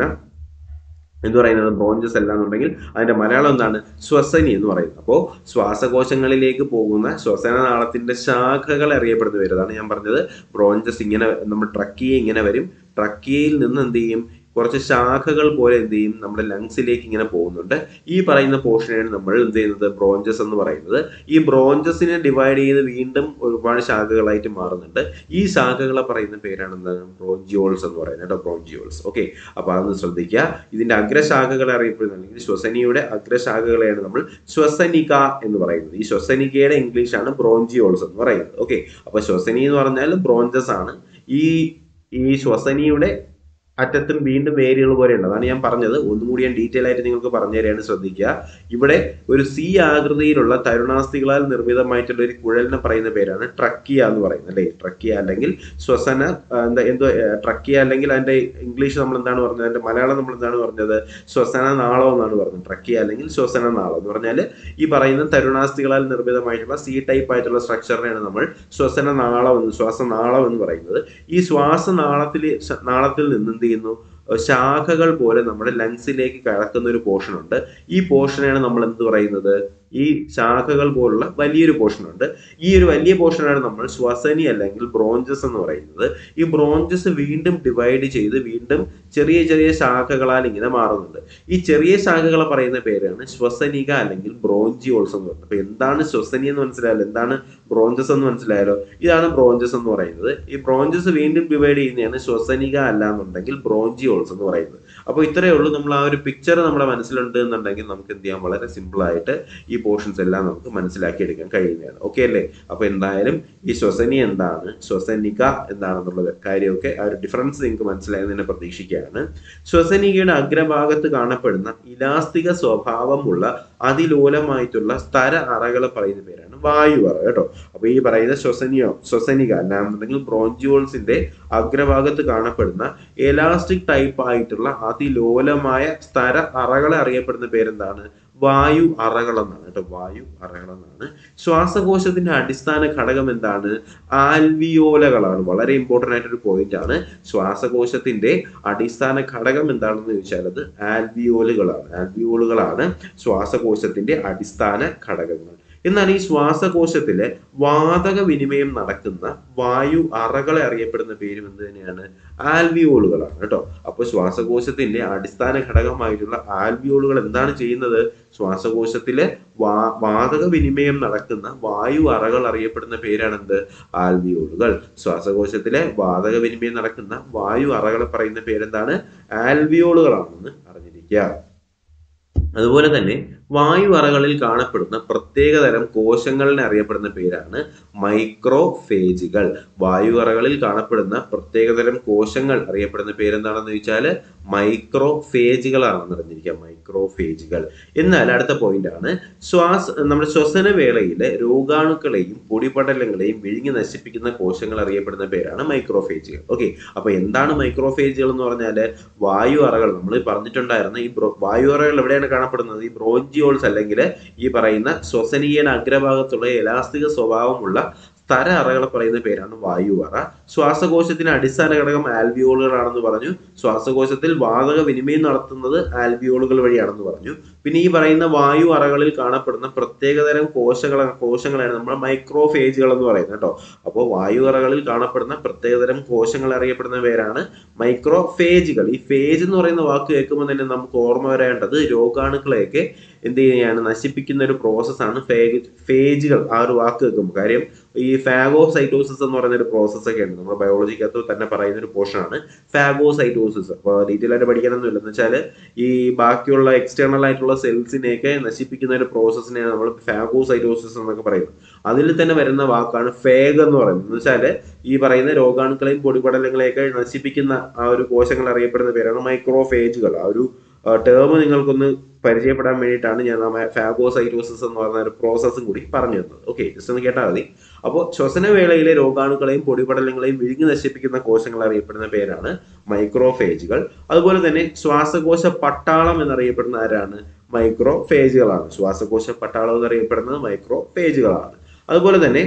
എന്ന് പറയുന്നത് ബ്രോഞ്ചസ് അല്ല എന്നുണ്ടെങ്കിൽ അതിന്റെ മലയാളം എന്താണ് ശ്വസനി എന്ന് പറയുന്നത് അപ്പോൾ ശ്വാസകോശങ്ങളിലേക്ക് പോകുന്ന ശ്വസനനാളത്തിന്റെ ശാഖകൾ അറിയപ്പെടുന്ന പേര് അതാണ് ഞാൻ പറഞ്ഞത് ബ്രോഞ്ചസ് ഇങ്ങനെ നമ്മൾ ട്രക്കിയെ ഇങ്ങനെ വരും ട്രക്കിയയിൽ നിന്ന് എന്ത് ചെയ്യും കുറച്ച് ശാഖകൾ പോലെ എന്ത് ചെയ്യും നമ്മുടെ ലങ്സിലേക്ക് ഇങ്ങനെ പോകുന്നുണ്ട് ഈ പറയുന്ന പോർഷനെയാണ് നമ്മൾ എന്ത് ചെയ്യുന്നത് ബ്രോഞ്ചസ് എന്ന് പറയുന്നത് ഈ ബ്രോഞ്ചസിനെ ഡിവൈഡ് ചെയ്ത് വീണ്ടും ഒരുപാട് ശാഖകളായിട്ട് മാറുന്നുണ്ട് ഈ ശാഖകളെ പറയുന്ന പേരാണ് എന്താണ് ബ്രോഞ്ചിയോൾസ് എന്ന് പറയുന്നത് കേട്ടോ ബ്രോഞ്ചിയോൾസ് ഓക്കെ അപ്പൊ അതൊന്ന് ശ്രദ്ധിക്കുക ഇതിന്റെ അഗ്രശാഖകളെ അറിയപ്പെടുന്ന അല്ലെങ്കിൽ ശ്വസനിയുടെ അഗ്രശാഖകളെയാണ് നമ്മൾ ശ്വസനിക എന്ന് പറയുന്നത് ഈ ശ്വസനികയുടെ ഇംഗ്ലീഷാണ് ബ്രോഞ്ചിയോൾസ് എന്ന് പറയുന്നത് ഓക്കെ അപ്പൊ ശ്വസനി എന്ന് പറഞ്ഞാൽ ബ്രോഞ്ചസ് ആണ് ഈ ഈ ശ്വസനിയുടെ അറ്റത്തും വീണ്ടും വേരുകൾ പോലെ ഉണ്ട് അതാണ് ഞാൻ പറഞ്ഞത് ഒന്നും കൂടി ഞാൻ ഡീറ്റെയിൽ ആയിട്ട് നിങ്ങൾക്ക് പറഞ്ഞു തരാണ് ശ്രദ്ധിക്കുക ഇവിടെ ഒരു സി ആകൃതിയിലുള്ള തരുണാസ്ഥികളാൽ നിർമ്മിതമായിട്ടുള്ള ഒരു കുഴലിനെ പറയുന്ന പേരാണ് ട്രക്കിയ എന്ന് പറയുന്നത് അല്ലേ ട്രക്കിയ അല്ലെങ്കിൽ ശ്വസന ആ, എന്താ എന്തോ ട്രക്കിയ അല്ലെങ്കിൽ അതിന്റെ ഇംഗ്ലീഷ് നമ്മൾ എന്താണ് പറഞ്ഞത് അതിന്റെ മലയാളം നമ്മൾ എന്താണ് പറഞ്ഞത് ശ്വസന നാളം എന്നാണ് പറഞ്ഞത് ട്രക്കിയ അല്ലെങ്കിൽ ശ്വസന നാളം എന്ന് പറഞ്ഞാൽ ഈ പറയുന്ന തരുണാസ്ഥികളാൽ നിർമ്മിതമായിട്ടുള്ള സി ടൈപ്പ് ആയിട്ടുള്ള സ്ട്രക്ചറിനെയാണ് നമ്മൾ ശ്വസന നാളം എന്ന് ശ്വാസനാളം എന്ന് പറയുന്നത് ഈ ശ്വാസനാളത്തിൽ നാളത്തിൽ നിന്ന് എന്ത് ചെയ്യുന്നു ശാഖകൾ പോലെ നമ്മുടെ ലങ്സിലേക്ക് കടക്കുന്ന ഒരു പോർഷൻ ഉണ്ട് ഈ പോർഷനെയാണ് നമ്മൾ എന്ത് പറയുന്നത് ഈ ശാഖകൾ പോലുള്ള വലിയൊരു പോർഷൻ ഉണ്ട് ഈ ഒരു വലിയ പോർഷനാണ് നമ്മൾ ശ്വസനി അല്ലെങ്കിൽ ബ്രോഞ്ചസ് എന്ന് പറയുന്നത് ഈ ബ്രോഞ്ചസ് വീണ്ടും ഡിവൈഡ് ചെയ്ത് വീണ്ടും ചെറിയ ചെറിയ ശാഖകളാൽ ഇങ്ങനെ മാറുന്നുണ്ട് ഈ ചെറിയ ശാഖകളെ പറയുന്ന പേരാണ് ശ്വസനിക അല്ലെങ്കിൽ ബ്രോഞ്ചിയോൾസ് എന്ന് പറയുന്നത് അപ്പൊ എന്താണ് ശ്വസനി എന്ന് മനസ്സിലായാലോ എന്താണ് ബ്രോഞ്ചസ് എന്ന് മനസ്സിലായാലോ ഇതാണ് ബ്രോഞ്ചസ് എന്ന് പറയുന്നത് ഈ ബ്രോഞ്ചസ് വീണ്ടും ഡിവൈഡ് ചെയ്യുന്നതാണ് ശ്വസനിക അല്ല എന്നുണ്ടെങ്കിൽ ബ്രോഞ്ചിയോൾസ് എന്ന് പറയുന്നത് അപ്പോൾ ഇത്രയേ ഉള്ളൂ നമ്മൾ ആ ഒരു പിക്ചർ നമ്മുടെ മനസ്സിലുണ്ട് എന്നുണ്ടെങ്കിൽ നമുക്ക് എന്ത് ചെയ്യാം വളരെ സിമ്പിൾ ആയിട്ട് ഈ പോർഷൻസ് എല്ലാം നമുക്ക് മനസ്സിലാക്കി എടുക്കാൻ കഴിയുന്നതാണ് ഓക്കെ അല്ലേ അപ്പൊ എന്തായാലും ഈ ശ്വസനി എന്താണ് ശ്വസനിക എന്താണെന്നുള്ള കാര്യമൊക്കെ ആ ഒരു ഡിഫറൻസ് നിങ്ങൾക്ക് മനസ്സിലായെന്ന് തന്നെ പ്രതീക്ഷിക്കുകയാണ് ശ്വസനികയുടെ അഗ്രഭാഗത്ത് കാണപ്പെടുന്ന ഇലാസ്തിക സ്വഭാവമുള്ള അതിലോലമായിട്ടുള്ള സ്ഥര അറകളെ പറയുന്ന പേരാണ് വായു അറ കേട്ടോ അപ്പൊ ഈ പറയുന്ന ശ്വസനിയോ ശ്വസനിക അല്ലാന്നുണ്ടെങ്കിൽ ബ്രോഞ്ചിയോൾസിന്റെ അഗ്രഭാഗത്ത് കാണപ്പെടുന്ന എലാസ്റ്റിക് ടൈപ്പ് ആയിട്ടുള്ള അതിലോലമായ സ്ഥര അറകളെ അറിയപ്പെടുന്ന പേരെന്താണ് വായു അറകൾ എന്നാണ് കേട്ടോ വായു അറകൾ എന്നാണ് ശ്വാസകോശത്തിന്റെ അടിസ്ഥാന ഘടകം എന്താണ് ആൽവിയോലകളാണ് വളരെ ഇമ്പോർട്ടന്റ് ആയിട്ടൊരു പോയിന്റ് ആണ് ശ്വാസകോശത്തിന്റെ അടിസ്ഥാന ഘടകം എന്താണെന്ന് ചോദിച്ചാൽ അത് ആൽവിയോലുകളാണ് ആൽവിയോളുകളാണ് ശ്വാസകോശത്തിന്റെ അടിസ്ഥാന ഘടകങ്ങൾ എന്നാൽ ഈ ശ്വാസകോശത്തിലെ വാതക വിനിമയം നടക്കുന്ന വായു അറകളെ അറിയപ്പെടുന്ന പേരും എന്ത് തന്നെയാണ് ആൽവിയോളുകളാണ് കേട്ടോ അപ്പൊ ശ്വാസകോശത്തിന്റെ അടിസ്ഥാന ഘടകമായിട്ടുള്ള ആൽവിയോളുകൾ എന്താണ് ചെയ്യുന്നത് ശ്വാസകോശത്തിലെ വാ വാതക വിനിമയം നടക്കുന്ന വായു അറകൾ അറിയപ്പെടുന്ന പേരാണെന്ത് ആൽവിയോളുകൾ ശ്വാസകോശത്തിലെ വാതക വിനിമയം നടക്കുന്ന വായു അറകളെ പറയുന്ന പേരെന്താണ് ആൽവിയോളുകളാണെന്ന് അറിഞ്ഞിരിക്കുക അതുപോലെ തന്നെ വായു അറകളിൽ കാണപ്പെടുന്ന പ്രത്യേകതരം കോശങ്ങളിനെ അറിയപ്പെടുന്ന പേരാണ് മൈക്രോഫേജുകൾ വായു അറകളിൽ കാണപ്പെടുന്ന പ്രത്യേകതരം കോശങ്ങൾ അറിയപ്പെടുന്ന പേരെന്താണെന്ന് ചോദിച്ചാൽ മൈക്രോഫേജുകളാണെന്ന് അറിഞ്ഞിരിക്കുക മൈക്രോഫേജുകൾ എന്നാൽ അടുത്ത പോയിന്റ് ആണ് ശ്വാസ നമ്മുടെ ശ്വസന വേളയിലെ രോഗാണുക്കളെയും പൊടിപടലങ്ങളെയും വിഴുങ്ങി നശിപ്പിക്കുന്ന കോശങ്ങൾ അറിയപ്പെടുന്ന പേരാണ് മൈക്രോഫേജുകൾ ഓക്കെ അപ്പൊ എന്താണ് മൈക്രോഫേജുകൾ എന്ന് പറഞ്ഞാൽ വായു അറകൾ നമ്മൾ പറഞ്ഞിട്ടുണ്ടായിരുന്ന ഈ ബ്രോ- വായു അറകൾ എവിടെയാണ് കാണപ്പെടുന്നത് ഈ ബ്രോഞ്ചിയോൾസ് അല്ലെങ്കിൽ ഈ പറയുന്ന ശ്വസനീയന അഗ്രഭാഗത്തുള്ള എലാസ്തിക സ്വഭാവമുള്ള സ്ഥര അറകളെ പറയുന്ന പേരാണ് വായു അറ ശ്വാസകോശത്തിന് അടിസ്ഥാന ഘടകം ആൽവിയോളുകളാണെന്ന് പറഞ്ഞു ശ്വാസകോശത്തിൽ വാതക വിനിമയം നടത്തുന്നത് ആൽവിയോളുകൾ വഴിയാണെന്ന് പറഞ്ഞു പിന്നെ ഈ പറയുന്ന വായു അറകളിൽ കാണപ്പെടുന്ന പ്രത്യേകതരം കോശങ്ങളെ കോശങ്ങളാണ് നമ്മൾ മൈക്രോഫേജുകൾ എന്ന് പറയുന്നത് കേട്ടോ അപ്പോൾ വായു അറകളിൽ കാണപ്പെടുന്ന പ്രത്യേകതരം കോശങ്ങൾ അറിയപ്പെടുന്ന പേരാണ് മൈക്രോഫേജുകൾ ഈ ഫേജ് എന്ന് പറയുന്ന വാക്ക് കേൾക്കുമ്പോൾ തന്നെ നമുക്ക് ഓർമ്മ വരേണ്ടത് രോഗാണുക്കളെയൊക്കെ എന്ത് ചെയ്യുകയാണ് നശിപ്പിക്കുന്ന ഒരു പ്രോസസ്സാണ് ഫേജ് ഫേജുകൾ ആ ഒരു വാക്ക് കേൾക്കുമ്പോൾ കാര്യം ഈ ഫാഗോസൈറ്റോസിസ് എന്ന് പറയുന്ന ഒരു പ്രോസസ്സ് ഒക്കെ ഉണ്ട് നമ്മുടെ ബയോളജിക്കകത്ത് തന്നെ പറയുന്ന ഒരു പോർഷനാണ് ഫാഗോസൈറ്റോസിസ് അപ്പോൾ ഡീറ്റെയിൽ ആയിട്ട് പഠിക്കാനൊന്നുമില്ല എന്ന് വെച്ചാൽ ഈ ബാക്കിയുള്ള എക്സ്റ്റേണൽ ആയിട്ടുള്ള സെൽസിനെയൊക്കെ നശിപ്പിക്കുന്ന ഒരു പ്രോസസ്സിനെയാണ് നമ്മൾ ഫാഗോസൈറ്റോസിസ് എന്നൊക്കെ പറയുന്നത് അതിൽ തന്നെ വരുന്ന വാക്കാണ് ഫേഗ് എന്ന് പറയുന്നത് എന്ന് വെച്ചാൽ ഈ പറയുന്ന രോഗാണുക്കളെയും പൊടിപടലങ്ങളെയൊക്കെ നശിപ്പിക്കുന്ന ആ ഒരു കോശങ്ങൾ അറിയപ്പെടുന്ന പേരാണ് മൈക്രോഫേജുകൾ ആ ഒരു ടേം നിങ്ങൾക്കൊന്ന് പരിചയപ്പെടാൻ വേണ്ടിയിട്ടാണ് ഞാൻ ഫാഗോസൈറ്റോസിസ് എന്ന് പറയുന്ന ഒരു പ്രോസസ്സും കൂടി പറഞ്ഞു തന്നത് ഓക്കെ ജസ്റ്റ് ഒന്ന് കേട്ടാൽ മതി അപ്പോൾ ശ്വസനവേളയിലെ രോഗാണുക്കളെയും പൊടിപടലങ്ങളെയും വിഴുങ്ങി നശിപ്പിക്കുന്ന കോശങ്ങൾ അറിയപ്പെടുന്ന പേരാണ് മൈക്രോഫേജുകൾ അതുപോലെ തന്നെ ശ്വാസകോശ പട്ടാളം എന്നറിയപ്പെടുന്ന ആരാണ് മൈക്രോഫേജുകളാണ് ശ്വാസകോശ പട്ടാളം എന്നറിയപ്പെടുന്നത് മൈക്രോഫേജുകളാണ് അതുപോലെ തന്നെ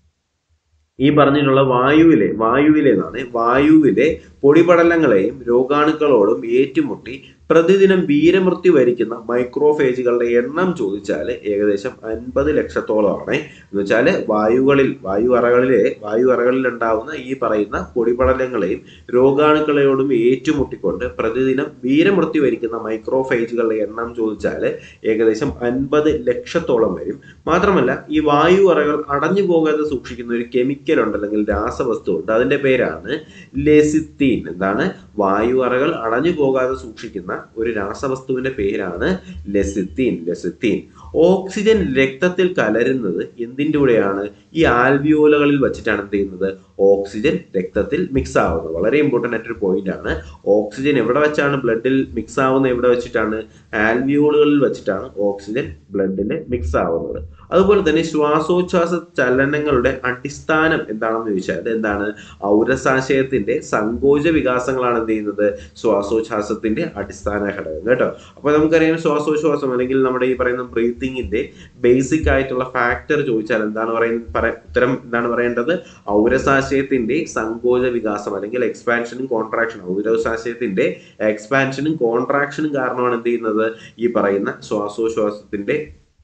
ഈ പറഞ്ഞിട്ടുള്ള വായുവിലെ വായുവിലെ എന്നാണ് വായുവിലെ പൊടിപടലങ്ങളെയും രോഗാണുക്കളോടും ഏറ്റുമുട്ടി പ്രതിദിനം വീരമൃത്യു വരിക്കുന്ന മൈക്രോഫേജുകളുടെ എണ്ണം ചോദിച്ചാൽ ഏകദേശം അൻപത് ലക്ഷത്തോളമാണ് എന്ന് വെച്ചാൽ വായുകളിൽ വായു അറകളിലെ വായു അറകളിൽ ഉണ്ടാവുന്ന ഈ പറയുന്ന പൊടിപടലങ്ങളെയും രോഗാണുക്കളോടും ഏറ്റുമുട്ടിക്കൊണ്ട് പ്രതിദിനം വീരമൃത്യു വരിക്കുന്ന മൈക്രോഫേജുകളുടെ എണ്ണം ചോദിച്ചാൽ ഏകദേശം അൻപത് ലക്ഷത്തോളം വരും മാത്രമല്ല ഈ വായു അറകൾ അടഞ്ഞു പോകാതെ സൂക്ഷിക്കുന്ന ഒരു കെമിക്കൽ ഉണ്ട് അല്ലെങ്കിൽ രാസവസ്തു ഉണ്ട് അതിന്റെ പേരാണ് ലെസിത്തീൻ എന്താണ് വായു അറകൾ അടഞ്ഞു പോകാതെ സൂക്ഷിക്കുന്ന ഒരു രാസവസ്തുവിന്റെ പേരാണ് ലെസിത്തീൻ ലെസിത്തീൻ ഓക്സിജൻ രക്തത്തിൽ കലരുന്നത് എന്തിൻ്റെ കൂടെയാണ് ഈ ആൽവിയോലകളിൽ വെച്ചിട്ടാണ് എന്ത് ചെയ്യുന്നത് ഓക്സിജൻ രക്തത്തിൽ മിക്സ് ആവുന്നത് വളരെ ഇമ്പോർട്ടൻ്റ് ആയിട്ടൊരു പോയിന്റ് ആണ് ഓക്സിജൻ എവിടെ വെച്ചാണ് ബ്ലഡിൽ മിക്സ് ആവുന്നത് എവിടെ വെച്ചിട്ടാണ് ആൽവിയോളുകളിൽ വെച്ചിട്ടാണ് ഓക്സിജൻ ബ്ലഡിൽ മിക്സ് ആവുന്നത് അതുപോലെ തന്നെ ശ്വാസോച്ഛ്വാസ ചലനങ്ങളുടെ അടിസ്ഥാനം എന്താണെന്ന് ചോദിച്ചാൽ എന്താണ് ഔരസാശയത്തിന്റെ സങ്കോച വികാസങ്ങളാണ് എന്ത് ചെയ്യുന്നത് ശ്വാസോച്ഛ്വാസത്തിന്റെ അടിസ്ഥാന ഘടകം കേട്ടോ അപ്പൊ നമുക്കറിയാം ശ്വാസോച്ഛ്വാസം അല്ലെങ്കിൽ നമ്മുടെ ഈ പറയുന്ന ബ്രീത്തിങ്ങിന്റെ ബേസിക് ആയിട്ടുള്ള ഫാക്ടർ ചോദിച്ചാൽ എന്താണ് പറയുന്നത് ഉത്തരം എന്താണ് പറയേണ്ടത് ഔരസാശയത്തിന്റെ സങ്കോച വികാസം അല്ലെങ്കിൽ എക്സ്പാൻഷനും കോൺട്രാക്ഷനും ഔരസാശയത്തിന്റെ എക്സ്പാൻഷനും കോൺട്രാക്ഷനും കാരണമാണ് എന്ത് ചെയ്യുന്നത് ഈ പറയുന്ന ശ്വാസോച്ഛ്വാസത്തിന്റെ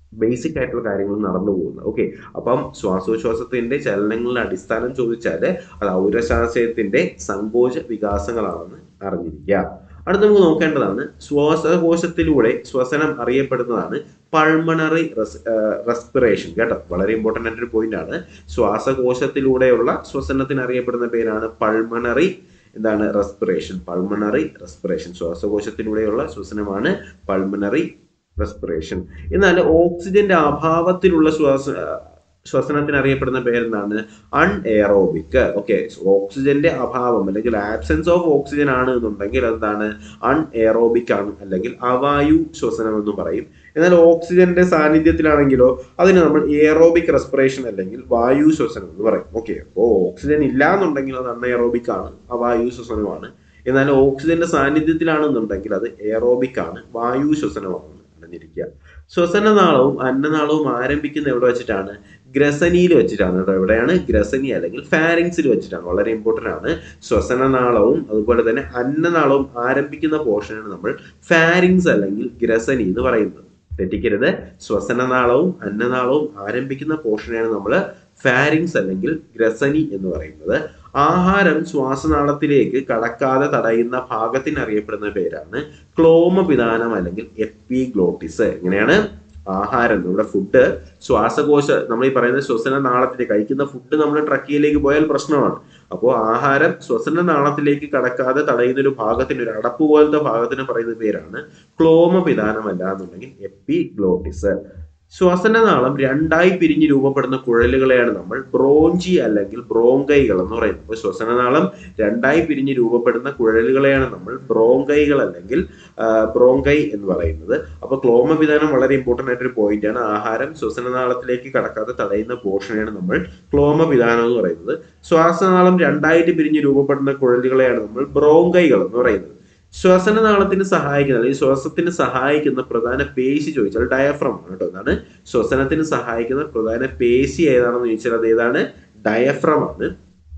ബേസിക് ആയിട്ടുള്ള കാര്യങ്ങൾ നടന്നു പോകുന്നത് ഓക്കെ അപ്പം ശ്വാസോച്ഛ്വാസത്തിന്റെ ചലനങ്ങളുടെ അടിസ്ഥാനം ചോദിച്ചാൽ അത് ഔരശാശയത്തിന്റെ സങ്കോച വികാസങ്ങളാണെന്ന് അറിഞ്ഞിരിക്കുക അടുത്ത് നമുക്ക് നോക്കേണ്ടതാണ് ശ്വാസകോശത്തിലൂടെ ശ്വസനം അറിയപ്പെടുന്നതാണ് പൾമണറി റെസ്പിറേഷൻ കേട്ടോ വളരെ ഇമ്പോർട്ടൻ്റ് ആയിട്ടൊരു പോയിന്റ് ആണ് ശ്വാസകോശത്തിലൂടെയുള്ള ശ്വസനത്തിന് അറിയപ്പെടുന്ന പേരാണ് പൾമണറി എന്താണ് റെസ്പിറേഷൻ പൾമണറി റെസ്പിറേഷൻ ശ്വാസകോശത്തിലൂടെയുള്ള ശ്വസനമാണ് പൾമണറി റെസ്പിറേഷൻ എന്നാൽ ഓക്സിജന്റെ അഭാവത്തിലുള്ള ശ്വാസ ശ്വസനത്തിന് അറിയപ്പെടുന്ന പേരെന്താണ് അൺഎയറോബിക് ഓക്കെ ഓക്സിജന്റെ അഭാവം അല്ലെങ്കിൽ ആബ്സെൻസ് ഓഫ് ഓക്സിജൻ ആണ് എന്നുണ്ടെങ്കിൽ എന്താണ് അൺഎയറോബിക് ആണ് അല്ലെങ്കിൽ അവായു ശ്വസനം എന്ന് പറയും എന്നാൽ ഓക്സിജന്റെ സാന്നിധ്യത്തിലാണെങ്കിലോ അതിന് നമ്മൾ എയറോബിക് റെസ്പിറേഷൻ അല്ലെങ്കിൽ വായു ശ്വസനം എന്ന് പറയും ഓക്കെ അപ്പോൾ ഓക്സിജൻ ഇല്ല എന്നുണ്ടെങ്കിൽ അത് അൺഎയറോബിക് ആണ് അവായു ശ്വസനമാണ് എന്നാൽ ഓക്സിജന്റെ സാന്നിധ്യത്തിലാണെന്നുണ്ടെങ്കിൽ അത് എയറോബിക് ആണ് വായു ശ്വസനമാണ് അറിഞ്ഞിരിക്കുക ശ്വസനനാളവും അന്നനാളവും ആരംഭിക്കുന്ന എവിടെ വെച്ചിട്ടാണ് ഗ്രസനിയിൽ വെച്ചിട്ടാണ് കേട്ടോ എവിടെയാണ് ഗ്രസനി അല്ലെങ്കിൽ ഫാരിങ്സിൽ വെച്ചിട്ടാണ് വളരെ ഇമ്പോർട്ടൻ്റ് ആണ് ശ്വസനനാളവും അതുപോലെ തന്നെ അന്നനാളവും ആരംഭിക്കുന്ന പോർഷനാണ് നമ്മൾ ഫാരിങ്സ് അല്ലെങ്കിൽ ഗ്രസനി എന്ന് പറയുന്നത് തെറ്റിക്കരുത് ശ്വസനനാളവും അന്നനാളവും ആരംഭിക്കുന്ന പോർഷനെയാണ് നമ്മൾ ഫാരിങ്സ് അല്ലെങ്കിൽ ഗ്രസനി എന്ന് പറയുന്നത് ആഹാരം ശ്വാസനാളത്തിലേക്ക് കടക്കാതെ തടയുന്ന ഭാഗത്തിന് അറിയപ്പെടുന്ന പേരാണ് ക്ലോമപിതാനം അല്ലെങ്കിൽ എപ്പിഗ്ലോട്ടിസ് എങ്ങനെയാണ് ആഹാരം നമ്മുടെ ഫുഡ് ശ്വാസകോശ നമ്മൾ ഈ പറയുന്ന ശ്വസന നാളത്തിലേക്ക് കഴിക്കുന്ന ഫുഡ് നമ്മൾ ട്രക്കിയിലേക്ക് പോയാൽ പ്രശ്നമാണ് അപ്പോൾ ആഹാരം ശ്വസന നാളത്തിലേക്ക് കടക്കാതെ തടയുന്ന ഒരു ഭാഗത്തിന് ഒരു അടപ്പ് പോലത്തെ ഭാഗത്തിന് പറയുന്ന പേരാണ് ക്ലോമപിതാനമല്ല എന്നുണ്ടെങ്കിൽ എപ്പിഗ്ലോട്ടിസ് ശ്വസനനാളം രണ്ടായി പിരിഞ്ഞ് രൂപപ്പെടുന്ന കുഴലുകളെയാണ് നമ്മൾ ബ്രോഞ്ചി അല്ലെങ്കിൽ ബ്രോങ്കൈകൾ എന്ന് പറയുന്നത് അപ്പോൾ ശ്വസനനാളം രണ്ടായി പിരിഞ്ഞ് രൂപപ്പെടുന്ന കുഴലുകളെയാണ് നമ്മൾ ബ്രോങ്കൈകൾ അല്ലെങ്കിൽ ബ്രോങ്കൈ എന്ന് പറയുന്നത് അപ്പോൾ ക്ലോമപിതാനം വളരെ ഇമ്പോർട്ടൻ്റ് ആയിട്ടൊരു പോയിന്റ് ആണ് ആഹാരം ശ്വസനനാളത്തിലേക്ക് കടക്കാതെ തടയുന്ന പോർഷനെയാണ് നമ്മൾ ക്ലോമപിതാനം എന്ന് പറയുന്നത് ശ്വാസനാളം രണ്ടായിട്ട് പിരിഞ്ഞ് രൂപപ്പെടുന്ന കുഴലുകളെയാണ് നമ്മൾ ബ്രോങ്കൈകൾ എന്ന് പറയുന്നത് ശ്വസനനാളത്തിന് സഹായിക്കുന്ന അല്ലെങ്കിൽ ശ്വാസത്തിന് സഹായിക്കുന്ന പ്രധാന പേശി ചോദിച്ചാൽ ഡയഫ്രം ആണ് കേട്ടോ എന്താണ് ശ്വസനത്തിന് സഹായിക്കുന്ന പ്രധാന പേശി ഏതാണെന്ന് ചോദിച്ചാൽ അത് ഏതാണ് ഡയഫ്രം ആണ്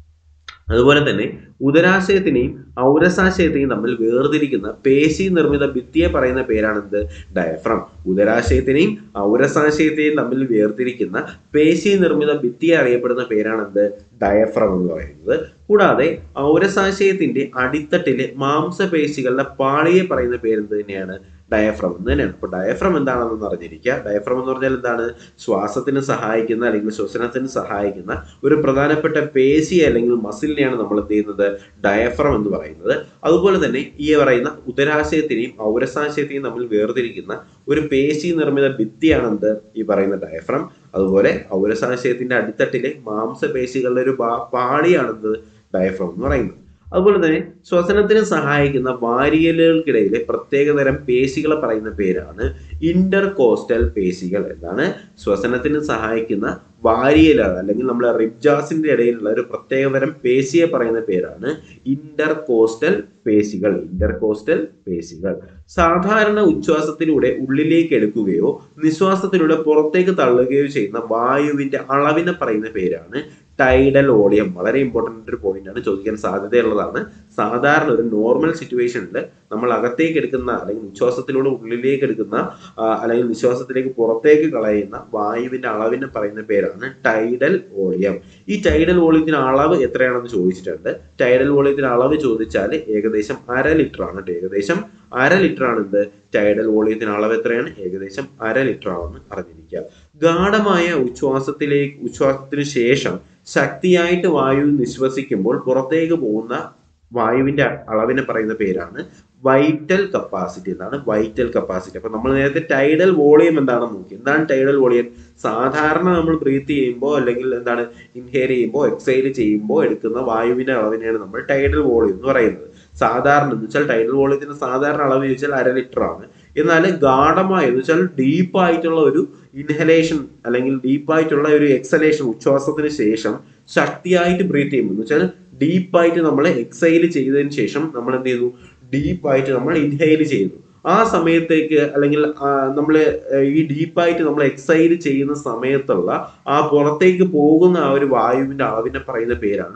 അതുപോലെ തന്നെ ഉദരാശയത്തിനെയും ഔരസാശയത്തെയും തമ്മിൽ വേർതിരിക്കുന്ന പേശി നിർമ്മിത ഭിത്തിയെ പറയുന്ന പേരാണെന്ത് ഡയഫ്രം ഉദരാശയത്തിനെയും ഔരസാശയത്തെയും തമ്മിൽ വേർതിരിക്കുന്ന പേശി നിർമ്മിത ഭിത്തിയെ അറിയപ്പെടുന്ന പേരാണെന്ത് ഡയഫ്രം എന്ന് പറയുന്നത് കൂടാതെ ഔരസാശയത്തിന്റെ അടിത്തട്ടിലെ മാംസപേശികളുടെ പാളിയെ പറയുന്ന പേരെന്ത് തന്നെയാണ് ഡയഫ്രം എന്ന് തന്നെയാണ് അപ്പോൾ ഡയഫ്രം എന്താണെന്ന് അറിഞ്ഞിരിക്കുക ഡയഫ്രം എന്ന് പറഞ്ഞാൽ എന്താണ് ശ്വാസത്തിന് സഹായിക്കുന്ന അല്ലെങ്കിൽ ശ്വസനത്തിന് സഹായിക്കുന്ന ഒരു പ്രധാനപ്പെട്ട പേശി അല്ലെങ്കിൽ മസിലിനെയാണ് നമ്മൾ എന്ത് ചെയ്യുന്നത് ഡയഫ്രം എന്ന് പറയുന്നത് അതുപോലെ തന്നെ ഈ പറയുന്ന ഉദരാശയത്തിനെയും ഔരസാശയത്തെയും തമ്മിൽ വേർതിരിക്കുന്ന ഒരു പേശി നിർമ്മിത ഭിത്തിയാണ് എന്ത് ഈ പറയുന്ന ഡയഫ്രം അതുപോലെ ഔരസാശയത്തിന്റെ അടിത്തട്ടിലെ മാംസപേശികളുടെ ഒരു പാളിയാണെന്ത് ഡയഫ്രം എന്ന് പറയുന്നത് അതുപോലെ തന്നെ ശ്വസനത്തിന് സഹായിക്കുന്ന വാരിയലുകൾക്കിടയിലെ പ്രത്യേകതരം പേശികളെ പറയുന്ന പേരാണ് ഇന്റർ കോസ്റ്റൽ പേശികൾ എന്നാണ് ശ്വസനത്തിന് സഹായിക്കുന്ന വാരിയലുകൾ അല്ലെങ്കിൽ നമ്മുടെ റിബ്ജാസിന്റെ ഇടയിലുള്ള ഒരു പ്രത്യേകതരം പേശിയെ പറയുന്ന പേരാണ് ഇന്റർ കോസ്റ്റൽ പേശികൾ ഇന്റർ കോസ്റ്റൽ പേശികൾ സാധാരണ ഉച്ഛ്വാസത്തിലൂടെ ഉള്ളിലേക്ക് എടുക്കുകയോ നിശ്വാസത്തിലൂടെ പുറത്തേക്ക് തള്ളുകയോ ചെയ്യുന്ന വായുവിന്റെ അളവിനെ പറയുന്ന പേരാണ് ടൈഡൽ വോളിയം വളരെ ഇമ്പോർട്ടൻ്റ് ഒരു പോയിന്റ് ആണ് ചോദിക്കാൻ സാധ്യതയുള്ളതാണ് സാധാരണ ഒരു നോർമൽ സിറ്റുവേഷനിൽ നമ്മൾ അകത്തേക്ക് എടുക്കുന്ന അല്ലെങ്കിൽ നിശ്വാസത്തിലൂടെ ഉള്ളിലേക്ക് എടുക്കുന്ന അല്ലെങ്കിൽ നിശ്വാസത്തിലേക്ക് പുറത്തേക്ക് കളയുന്ന വായുവിന്റെ അളവിനെ പറയുന്ന പേരാണ് ടൈഡൽ വോളിയം ഈ ടൈഡൽ വോളിയത്തിന് അളവ് എത്രയാണെന്ന് ചോദിച്ചിട്ടുണ്ട് ടൈഡൽ വോളിയത്തിന് അളവ് ചോദിച്ചാൽ ഏകദേശം അര ലിറ്റർ ആണ് ഏകദേശം അര ലിറ്റർ ആണ് എന്ത് ടൈഡൽ വോളിയത്തിന് അളവ് എത്രയാണ് ഏകദേശം അര ലിറ്റർ ആണെന്ന് അറിഞ്ഞിരിക്കുക ഗാഠമായ ഉച്ഛ്വാസത്തിലേക്ക് ഉച്ഛ്വാസത്തിന് ശേഷം ശക്തിയായിട്ട് വായു നിശ്വസിക്കുമ്പോൾ പുറത്തേക്ക് പോകുന്ന വായുവിന്റെ അളവിനെ പറയുന്ന പേരാണ് വൈറ്റൽ കപ്പാസിറ്റി എന്നാണ് വൈറ്റൽ കപ്പാസിറ്റി അപ്പൊ നമ്മൾ നേരത്തെ ടൈഡൽ വോളിയം എന്താണെന്ന് നോക്കി എന്താണ് ടൈഡൽ വോളിയം സാധാരണ നമ്മൾ ബ്രീത്ത് ചെയ്യുമ്പോൾ അല്ലെങ്കിൽ എന്താണ് ഇൻഹെയർ ചെയ്യുമ്പോൾ എക്സൈൽ ചെയ്യുമ്പോൾ എടുക്കുന്ന വായുവിന്റെ അളവിനെയാണ് നമ്മൾ ടൈഡൽ വോളിയം എന്ന് പറയുന്നത് സാധാരണ എന്ന് വെച്ചാൽ ടൈഡൽ വോളിയത്തിന്റെ സാധാരണ അളവ് ചോദിച്ചാൽ അര ലിറ്റർ ആണ് എന്നാൽ ഗാഠമായ എന്ന് വെച്ചാൽ ഡീപ്പ് ആയിട്ടുള്ള ഒരു ഇൻഹലേഷൻ അല്ലെങ്കിൽ ഡീപ്പ് ആയിട്ടുള്ള ഒരു എക്സലേഷൻ ഉച്ഛ്വാസത്തിന് ശേഷം ശക്തിയായിട്ട് ബ്രീത്ത് ചെയ്യുമ്പോൾ എന്ന് വെച്ചാൽ ഡീപ്പായിട്ട് നമ്മൾ എക്സൈൽ ചെയ്തതിന് ശേഷം നമ്മൾ എന്ത് ചെയ്തു ഡീപ്പായിട്ട് നമ്മൾ ഇൻഹെയിൽ ചെയ്യുന്നു ആ സമയത്തേക്ക് അല്ലെങ്കിൽ നമ്മൾ ഈ ഡീപ്പായിട്ട് നമ്മൾ എക്സൈൽ ചെയ്യുന്ന സമയത്തുള്ള ആ പുറത്തേക്ക് പോകുന്ന ആ ഒരു വായുവിന്റെ അളവിനെ പറയുന്ന പേരാണ്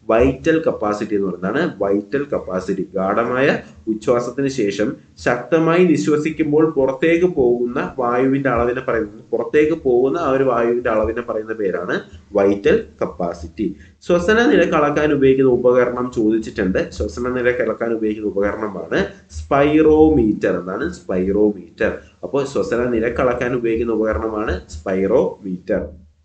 വൈറ്റൽ കപ്പാസിറ്റി എന്ന് പറയുന്നതാണ് വൈറ്റൽ കപ്പാസിറ്റി ഗാഠമായ ഉച്ഛ്വാസത്തിന് ശേഷം ശക്തമായി നിശ്വസിക്കുമ്പോൾ പുറത്തേക്ക് പോകുന്ന വായുവിന്റെ അളവിനെ പറയുന്നത് പുറത്തേക്ക് പോകുന്ന ആ ഒരു വായുവിന്റെ അളവിനെ പറയുന്ന പേരാണ് വൈറ്റൽ കപ്പാസിറ്റി ശ്വസന നിരക്ക് അളക്കാൻ ഉപയോഗിക്കുന്ന ഉപകരണം ചോദിച്ചിട്ടുണ്ട് ശ്വസന നിരക്ക് അളക്കാൻ ഉപയോഗിക്കുന്ന ഉപകരണമാണ് സ്പൈറോമീറ്റർ എന്താണ് സ്പൈറോമീറ്റർ അപ്പോൾ ശ്വസന നിരക്ക് അളക്കാൻ ഉപയോഗിക്കുന്ന ഉപകരണമാണ് സ്പൈറോമീറ്റർ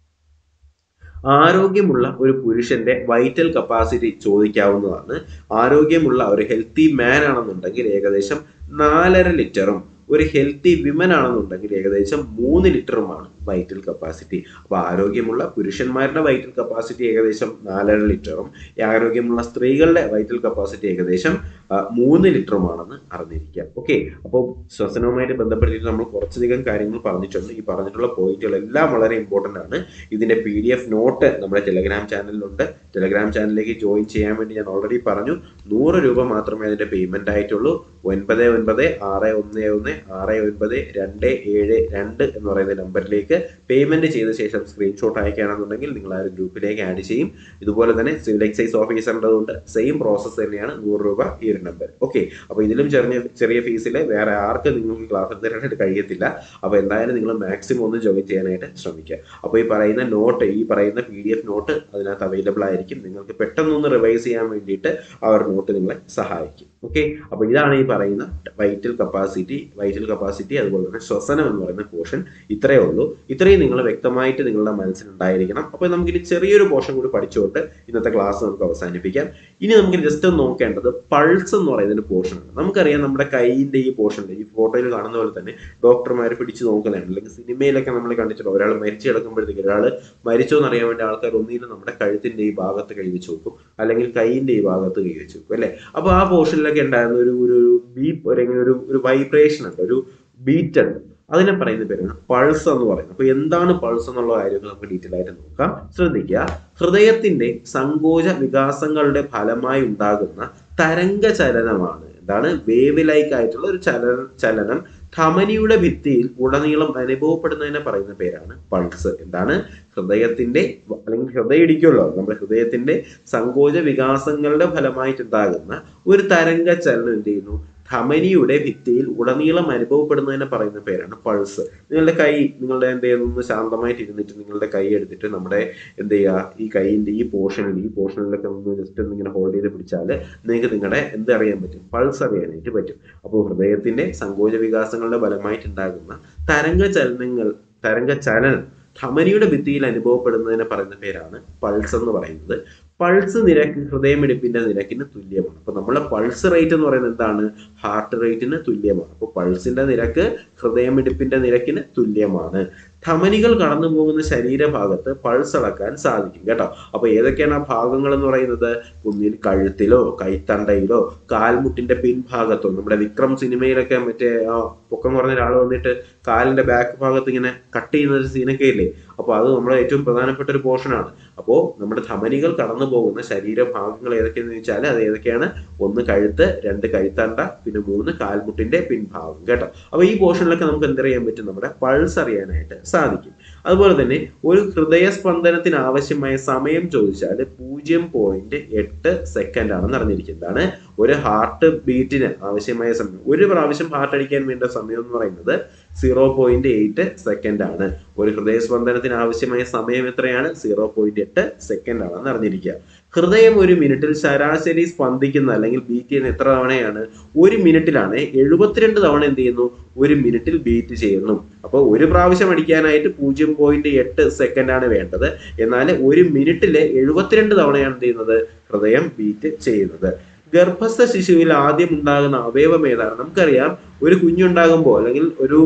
ആരോഗ്യമുള്ള ഒരു പുരുഷന്റെ വൈറ്റൽ കപ്പാസിറ്റി ചോദിക്കാവുന്നതാണ് ആരോഗ്യമുള്ള ഒരു ഹെൽത്തി മാൻ ആണെന്നുണ്ടെങ്കിൽ ഏകദേശം നാലര ലിറ്ററും ഒരു ഹെൽത്തി വിമൻ ആണെന്നുണ്ടെങ്കിൽ ഏകദേശം മൂന്ന് ലിറ്ററുമാണ് വൈറ്റൽ കപ്പാസിറ്റി അപ്പോൾ ആരോഗ്യമുള്ള പുരുഷന്മാരുടെ വൈറ്റൽ കപ്പാസിറ്റി ഏകദേശം നാലര ലിറ്ററും ആരോഗ്യമുള്ള സ്ത്രീകളുടെ വൈറ്റൽ കപ്പാസിറ്റി ഏകദേശം ആ, മൂന്ന് ലിറ്ററുമാണെന്ന് അറിഞ്ഞിരിക്കുക ഓക്കെ അപ്പോൾ ശ്വസനവുമായിട്ട് ബന്ധപ്പെട്ടിട്ട് നമ്മൾ കുറച്ചധികം കാര്യങ്ങൾ പറഞ്ഞിട്ടുണ്ട് ഈ പറഞ്ഞിട്ടുള്ള പോയിന്റുകളെല്ലാം വളരെ ഇമ്പോർട്ടൻ്റ് ആണ് ഇതിന്റെ പി ഡി എഫ് നോട്ട് നമ്മുടെ ടെലഗ്രാം ചാനലിലുണ്ട് ടെലഗ്രാം ചാനലിലേക്ക് ജോയിൻ ചെയ്യാൻ വേണ്ടി ഞാൻ ഓൾറെഡി പറഞ്ഞു നൂറ് രൂപ മാത്രമേ അതിന്റെ പേയ്മെന്റ് ആയിട്ടുള്ളൂ ഒൻപത് ഒൻപത് ആറ് ഒന്ന് ഒന്ന് ആറ് ഒൻപത് രണ്ട് ഏഴ് രണ്ട് എന്ന് പറയുന്ന നമ്പറിലേക്ക് പേയ്മെന്റ് ചെയ്ത ശേഷം സ്ക്രീൻഷോട്ട് അയക്കുകയാണെന്നുണ്ടെങ്കിൽ നിങ്ങൾ ആ ഒരു ഗ്രൂപ്പിലേക്ക് ആഡ് ചെയ്യും ഇതുപോലെ തന്നെ സിവിൽ എക്സൈസ് ഓഫീസറിൻ്റെ കൊണ്ട് സെയിം പ്രോസസ്സ് തന്നെയാണ് നൂറ് രൂപ ഈ ഒരു നമ്പർ ഓക്കെ അപ്പോൾ ഇതിലും ചെറിയ ചെറിയ ഫീസിൽ വേറെ ആർക്കും നിങ്ങൾക്ക് ക്ലാസ് എടുത്തിട്ട് കഴിയത്തില്ല അപ്പോൾ എന്തായാലും നിങ്ങൾ മാക്സിമം ഒന്ന് ജോയിൻ ചെയ്യാനായിട്ട് ശ്രമിക്കുക അപ്പോൾ ഈ പറയുന്ന നോട്ട് ഈ പറയുന്ന പി ഡി എഫ് നോട്ട് അതിനകത്ത് അവൈലബിൾ ആയിരിക്കും നിങ്ങൾക്ക് പെട്ടെന്നൊന്ന് റിവൈസ് ചെയ്യാൻ വേണ്ടിയിട്ട് ആ ഒരു നോട്ട് നിങ്ങളെ സഹായിക്കും ഓക്കെ അപ്പോൾ ഇതാണ് ഈ പറയുന്ന വൈറ്റൽ കപ്പാസിറ്റി വൈറ്റൽ കപ്പാസിറ്റി അതുപോലെ തന്നെ ശ്വസനം എന്ന് പറയുന്ന പോർഷൻ ഇത്രയേ ഉള്ളൂ ഇത്രയും നിങ്ങൾ വ്യക്തമായിട്ട് നിങ്ങളുടെ മനസ്സിലുണ്ടായിരിക്കണം അപ്പോൾ നമുക്കിനി ചെറിയൊരു പോർഷൻ കൂടി പഠിച്ചുകൊണ്ട് ഇന്നത്തെ ക്ലാസ് നമുക്ക് അവസാനിപ്പിക്കാം ഇനി നമുക്ക് ജസ്റ്റ് ഒന്ന് നോക്കേണ്ടത് പൾസ് എന്ന് പറയുന്ന ഒരു പോർഷനാണ് നമുക്കറിയാം നമ്മുടെ കൈയിന്റെ ഈ പോർഷനിൽ ഈ ഫോട്ടോയിൽ കാണുന്ന പോലെ തന്നെ ഡോക്ടർമാർ പിടിച്ചു നോക്കുന്നതാണ് അല്ലെങ്കിൽ സിനിമയിലൊക്കെ നമ്മൾ കണ്ടിട്ടുണ്ട് ഒരാൾ മരിച്ചു കിടക്കുമ്പോഴത്തേക്ക് ഒരാൾ മരിച്ചോ എന്ന് അറിയാൻ വേണ്ടി ആൾക്കാർ ഒന്നിലും നമ്മുടെ കഴുത്തിന്റെ ഈ ഭാഗത്ത് കൈവച്ച് നോക്കും അല്ലെങ്കിൽ കൈയിന്റെ ഈ ഭാഗത്ത് കൈവച്ച് നോക്കും അല്ലെ അപ്പൊ ആ പോർഷനിലൊക്കെ ഉണ്ടായിരുന്ന ഒരു ഒരു ബീപ്പ് ഒരു ഒരു ഒരു വൈബ്രേഷൻ ഉണ്ട് ഒരു ബീറ്റ് ഉണ്ട് അതിനെ പറയുന്ന പേരാണ് പൾസ് എന്ന് പറയുന്നത് അപ്പൊ എന്താണ് പൾസ് എന്നുള്ള കാര്യങ്ങൾ നമുക്ക് ഡീറ്റെയിൽ ആയിട്ട് നോക്കാം ശ്രദ്ധിക്കുക ഹൃദയത്തിന്റെ സങ്കോച വികാസങ്ങളുടെ ഫലമായി ഉണ്ടാകുന്ന തരംഗ ചലനമാണ് എന്താണ് വേവ് ലൈക്ക് ആയിട്ടുള്ള ഒരു ചലന ചലനം ധമനിയുടെ ഭിത്തിയിൽ ഉടനീളം അനുഭവപ്പെടുന്നതിനെ പറയുന്ന പേരാണ് പൾസ് എന്താണ് ഹൃദയത്തിന്റെ അല്ലെങ്കിൽ ഹൃദയം ഇടിക്കുമല്ലോ നമ്മുടെ ഹൃദയത്തിന്റെ സങ്കോച വികാസങ്ങളുടെ ഫലമായിട്ടുണ്ടാകുന്ന ഒരു തരംഗ ചലനം എന്ത് ചെയ്യുന്നു ധമനിയുടെ ഭിത്തിയിൽ ഉടനീളം അനുഭവപ്പെടുന്നതിനെ പറയുന്ന പേരാണ് പൾസ് നിങ്ങളുടെ കൈ നിങ്ങളുടെ എന്ത് ചെയ്യുന്നു ഒന്ന് ശാന്തമായിട്ട് ഇരുന്നിട്ട് നിങ്ങളുടെ കൈ എടുത്തിട്ട് നമ്മുടെ എന്ത് ചെയ്യുക ഈ കൈയിന്റെ ഈ പോർഷനിൽ ഈ പോർഷനിലൊക്കെ ഒന്ന് ജസ്റ്റ് ഒന്ന് ഇങ്ങനെ ഹോൾഡ് ചെയ്ത് പിടിച്ചാൽ നിങ്ങൾക്ക് നിങ്ങളുടെ എന്ത് അറിയാൻ പറ്റും പൾസ് അറിയാനായിട്ട് പറ്റും അപ്പോൾ ഹൃദയത്തിന്റെ സങ്കോച വികാസങ്ങളുടെ ഫലമായിട്ടുണ്ടാകുന്ന തരംഗ ചലനങ്ങൾ തരംഗ ചലനം ധമനിയുടെ ഭിത്തിയിൽ അനുഭവപ്പെടുന്നതിനെ പറയുന്ന പേരാണ് പൾസ് എന്ന് പറയുന്നത് പൾസ് നിരക്ക് ഹൃദയമിടിപ്പിന്റെ നിരക്കിന് തുല്യമാണ് അപ്പൊ നമ്മളെ പൾസ് റേറ്റ് എന്ന് പറയുന്നത് എന്താണ് ഹാർട്ട് റേറ്റിന് തുല്യമാണ് അപ്പോൾ പൾസിന്റെ നിരക്ക് ഹൃദയമിടിപ്പിന്റെ നിരക്കിന് തുല്യമാണ് ധമനികൾ കടന്നു പോകുന്ന ശരീരഭാഗത്ത് പൾസ് അളക്കാൻ സാധിക്കും കേട്ടോ അപ്പൊ ഏതൊക്കെയാണ് ആ ഭാഗങ്ങൾ എന്ന് പറയുന്നത് ഒന്നിൽ കഴുത്തിലോ കൈത്തണ്ടയിലോ കാൽമുട്ടിന്റെ പിൻഭാഗത്തോ നമ്മുടെ വിക്രം സിനിമയിലൊക്കെ മറ്റേ ആ പൊക്കം കുറഞ്ഞ ഒരാൾ വന്നിട്ട് കാലിന്റെ ബാക്ക് ഭാഗത്ത് ഇങ്ങനെ കട്ട് ചെയ്യുന്ന ഒരു സീനൊക്കെ ഇല്ലേ അപ്പോൾ അത് നമ്മുടെ ഏറ്റവും പ്രധാനപ്പെട്ട ഒരു പോർഷനാണ് അപ്പോൾ നമ്മുടെ ധമനികൾ കടന്നു പോകുന്ന ശരീരഭാഗങ്ങൾ ഏതൊക്കെയെന്ന് ചോദിച്ചാൽ അത് ഏതൊക്കെയാണ് ഒന്ന് കഴുത്ത് രണ്ട് കഴുത്തണ്ട പിന്നെ മൂന്ന് കാൽമുട്ടിന്റെ പിൻഭാഗം കേട്ടോ അപ്പോൾ ഈ പോർഷനിലൊക്കെ നമുക്ക് എന്തറിയാൻ പറ്റും നമ്മുടെ പൾസ് അറിയാനായിട്ട് സാധിക്കും അതുപോലെ തന്നെ ഒരു ഹൃദയസ്പന്ദനത്തിന് ആവശ്യമായ സമയം ചോദിച്ചാൽ പൂജ്യം പോയിന്റ് എട്ട് സെക്കൻഡ് ആണെന്ന് അറിഞ്ഞിരിക്കുന്നതാണ് ഒരു ഹാർട്ട് ബീറ്റിന് ആവശ്യമായ സമയം ഒരു പ്രാവശ്യം ഹാർട്ട് അടിക്കാൻ വേണ്ട സമയം എന്ന് പറയുന്നത് സീറോ പോയിന്റ് എയ്റ്റ് സെക്കൻഡ് ആണ് ഒരു ഹൃദയസ്പന്ദനത്തിന് ആവശ്യമായ സമയം എത്രയാണ് സീറോ പോയിന്റ് എട്ട് സെക്കൻഡ് ആണെന്ന് അറിഞ്ഞിരിക്കുക ഹൃദയം ഒരു മിനിറ്റിൽ ശരാശരി സ്പന്ദിക്കുന്ന അല്ലെങ്കിൽ ബീറ്റ് ചെയ്യുന്ന എത്ര തവണയാണ് ഒരു മിനിറ്റിലാണ് എഴുപത്തിരണ്ട് തവണ എന്ത് ചെയ്യുന്നു ഒരു മിനിറ്റിൽ ബീറ്റ് ചെയ്യുന്നു അപ്പോൾ ഒരു പ്രാവശ്യം അടിക്കാനായിട്ട് പൂജ്യം പോയിന്റ് എട്ട് സെക്കൻഡ് ആണ് വേണ്ടത് എന്നാൽ ഒരു മിനിറ്റിൽ എഴുപത്തിരണ്ട് തവണയാണ് എന്ത് ചെയ്യുന്നത് ഹൃദയം ബീറ്റ് ചെയ്യുന്നത് ഗർഭസ്ഥ ശിശുവിൽ ആദ്യം ഉണ്ടാകുന്ന അവയവം ഏതാണ് നമുക്കറിയാം ഒരു കുഞ്ഞുണ്ടാകുമ്പോൾ അല്ലെങ്കിൽ ഒരു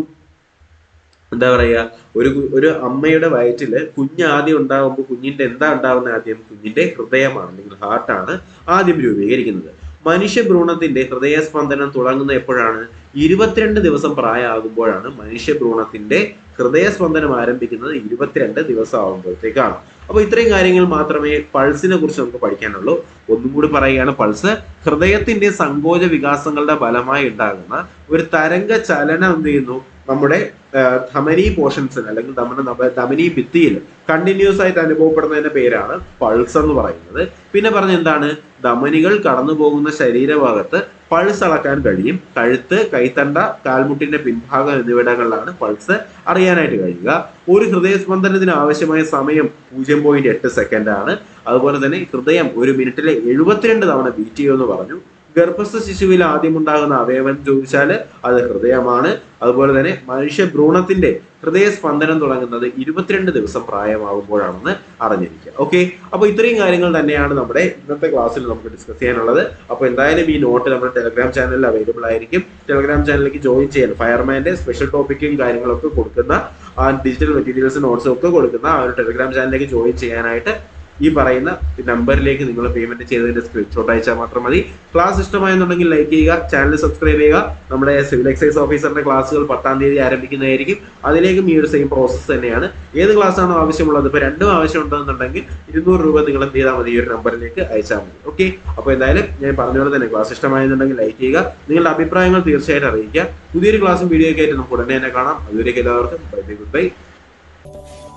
എന്താ പറയുക ഒരു കു- ഒരു അമ്മയുടെ വയറ്റില് കുഞ്ഞ് ആദ്യം ഉണ്ടാകുമ്പോൾ കുഞ്ഞിന്റെ എന്താ ഉണ്ടാകുന്ന ആദ്യം കുഞ്ഞിന്റെ ഹൃദയമാണ് അല്ലെങ്കിൽ ഹാർട്ടാണ് ആദ്യം രൂപീകരിക്കുന്നത് മനുഷ്യ ഭ്രൂണത്തിന്റെ ഹൃദയസ്പന്ദനം തുടങ്ങുന്ന എപ്പോഴാണ് ഇരുപത്തിരണ്ട് ദിവസം പ്രായമാകുമ്പോഴാണ് മനുഷ്യ ഭ്രൂണത്തിന്റെ ഹൃദയസ്പന്ദനം ആരംഭിക്കുന്നത് ഇരുപത്തിരണ്ട് ദിവസം ആകുമ്പോഴത്തേക്കാണ് അപ്പൊ ഇത്രയും കാര്യങ്ങൾ മാത്രമേ പൾസിനെ കുറിച്ച് നമുക്ക് പഠിക്കാനുള്ളൂ ഒന്നും കൂടി പറയുകയാണ് പൾസ് ഹൃദയത്തിന്റെ സങ്കോച വികാസങ്ങളുടെ ഫലമായി ഉണ്ടാകുന്ന ഒരു തരംഗ ചലനം എന്ത് ചെയ്യുന്നു നമ്മുടെ ആ, ധമനി പോർഷൻസിന് അല്ലെങ്കിൽ നമ്മുടെ നമ്മ- ധമനി ഭിത്തിയിൽ കണ്ടിന്യൂസ് ആയിട്ട് അനുഭവപ്പെടുന്നതിന്റെ പേരാണ് പൾസ് എന്ന് പറയുന്നത് പിന്നെ പറഞ്ഞ എന്താണ് ധമനികൾ കടന്നു പോകുന്ന ശരീരഭാഗത്ത് പൾസ് അളക്കാൻ കഴിയും കഴുത്ത് കൈത്തണ്ട കാൽമുട്ടിന്റെ പിൻഭാഗം എന്നിവിടങ്ങളിലാണ് പൾസ് അറിയാനായിട്ട് കഴിയുക ഒരു ഹൃദയസ്പന്ദനത്തിന് ആവശ്യമായ സമയം പൂജ്യം പോയിന്റ് എട്ട് സെക്കൻഡ് ആണ് അതുപോലെ തന്നെ ഹൃദയം ഒരു മിനിറ്റിലെ എഴുപത്തിരണ്ട് തവണ ബീറ്റ് ചെയ്യുമെന്ന് പറഞ്ഞു ഗർഭസ്ഥ ശിശുവിൽ ആദ്യം ഉണ്ടാകുന്ന അവയവം ചോദിച്ചാൽ അത് ഹൃദയമാണ് അതുപോലെ തന്നെ മനുഷ്യ ഭ്രൂണത്തിന്റെ ഹൃദയസ്പന്ദനം തുടങ്ങുന്നത് ഇരുപത്തിരണ്ട് ദിവസം പ്രായമാകുമ്പോഴാണെന്ന് അറിഞ്ഞിരിക്കുക ഓക്കെ അപ്പൊ ഇത്രയും കാര്യങ്ങൾ തന്നെയാണ് നമ്മുടെ ഇന്നത്തെ ക്ലാസ്സിൽ നമുക്ക് ഡിസ്കസ് ചെയ്യാനുള്ളത് അപ്പൊ എന്തായാലും ഈ നോട്ട് നമ്മുടെ ടെലഗ്രാം ചാനലിൽ അവൈലബിൾ ആയിരിക്കും ടെലഗ്രാം ചാനലിലേക്ക് ജോയിൻ ചെയ്യാൻ ഫയർമാന്റെ സ്പെഷ്യൽ ടോപ്പിക്കും കാര്യങ്ങളൊക്കെ കൊടുക്കുന്ന ആ ഡിജിറ്റൽ മെറ്റീരിയൽസ് നോട്ട്സും ഒക്കെ കൊടുക്കുന്ന ആ ഒരു ടെലഗ്രാം ചാനലിലേക്ക് ജോയിൻ ചെയ്യാനായിട്ട് ഈ പറയുന്ന നമ്പറിലേക്ക് നിങ്ങൾ പേയ്മെന്റ് ചെയ്തതിന്റെ സ്ക്രീൻഷോട്ട് അയച്ചാൽ മാത്രം മതി ക്ലാസ് ഇഷ്ടമായെന്നുണ്ടെങ്കിൽ ലൈക്ക് ചെയ്യുക ചാനൽ സബ്സ്ക്രൈബ് ചെയ്യുക നമ്മുടെ സിവിൽ എക്സൈസ് ഓഫീസറിന്റെ ക്ലാസ്സുകൾ പത്താം തീയതി ആരംഭിക്കുന്നതായിരിക്കും അതിലേക്കും ഈ ഒരു സെയിം പ്രോസസ്സ് തന്നെയാണ് ഏത് ക്ലാസ് ആണോ ആവശ്യമുള്ളത് ഇപ്പൊ രണ്ടും ആവശ്യമുണ്ടെന്നുണ്ടെങ്കിൽ ഇരുന്നൂറ് രൂപ നിങ്ങൾ എന്ത് ചെയ്താൽ മതി ഈ ഒരു നമ്പറിലേക്ക് അയച്ചാൽ മതി ഓക്കെ അപ്പോൾ എന്തായാലും ഞാൻ പറഞ്ഞ പോലെ തന്നെ ക്ലാസ് ഇഷ്ടമായെന്നുണ്ടെങ്കിൽ ലൈക്ക് ചെയ്യുക നിങ്ങളുടെ അഭിപ്രായങ്ങൾ തീർച്ചയായിട്ടും അറിയിക്കുക പുതിയൊരു ക്ലാസ്സും വീഡിയോ ഒക്കെ ആയിട്ട് നമുക്ക് ഉടനെ തന്നെ കാണാം അതുവരേക്കും എല്ലാവർക്കും ബൈ ബൈ ഗുഡ് ബൈ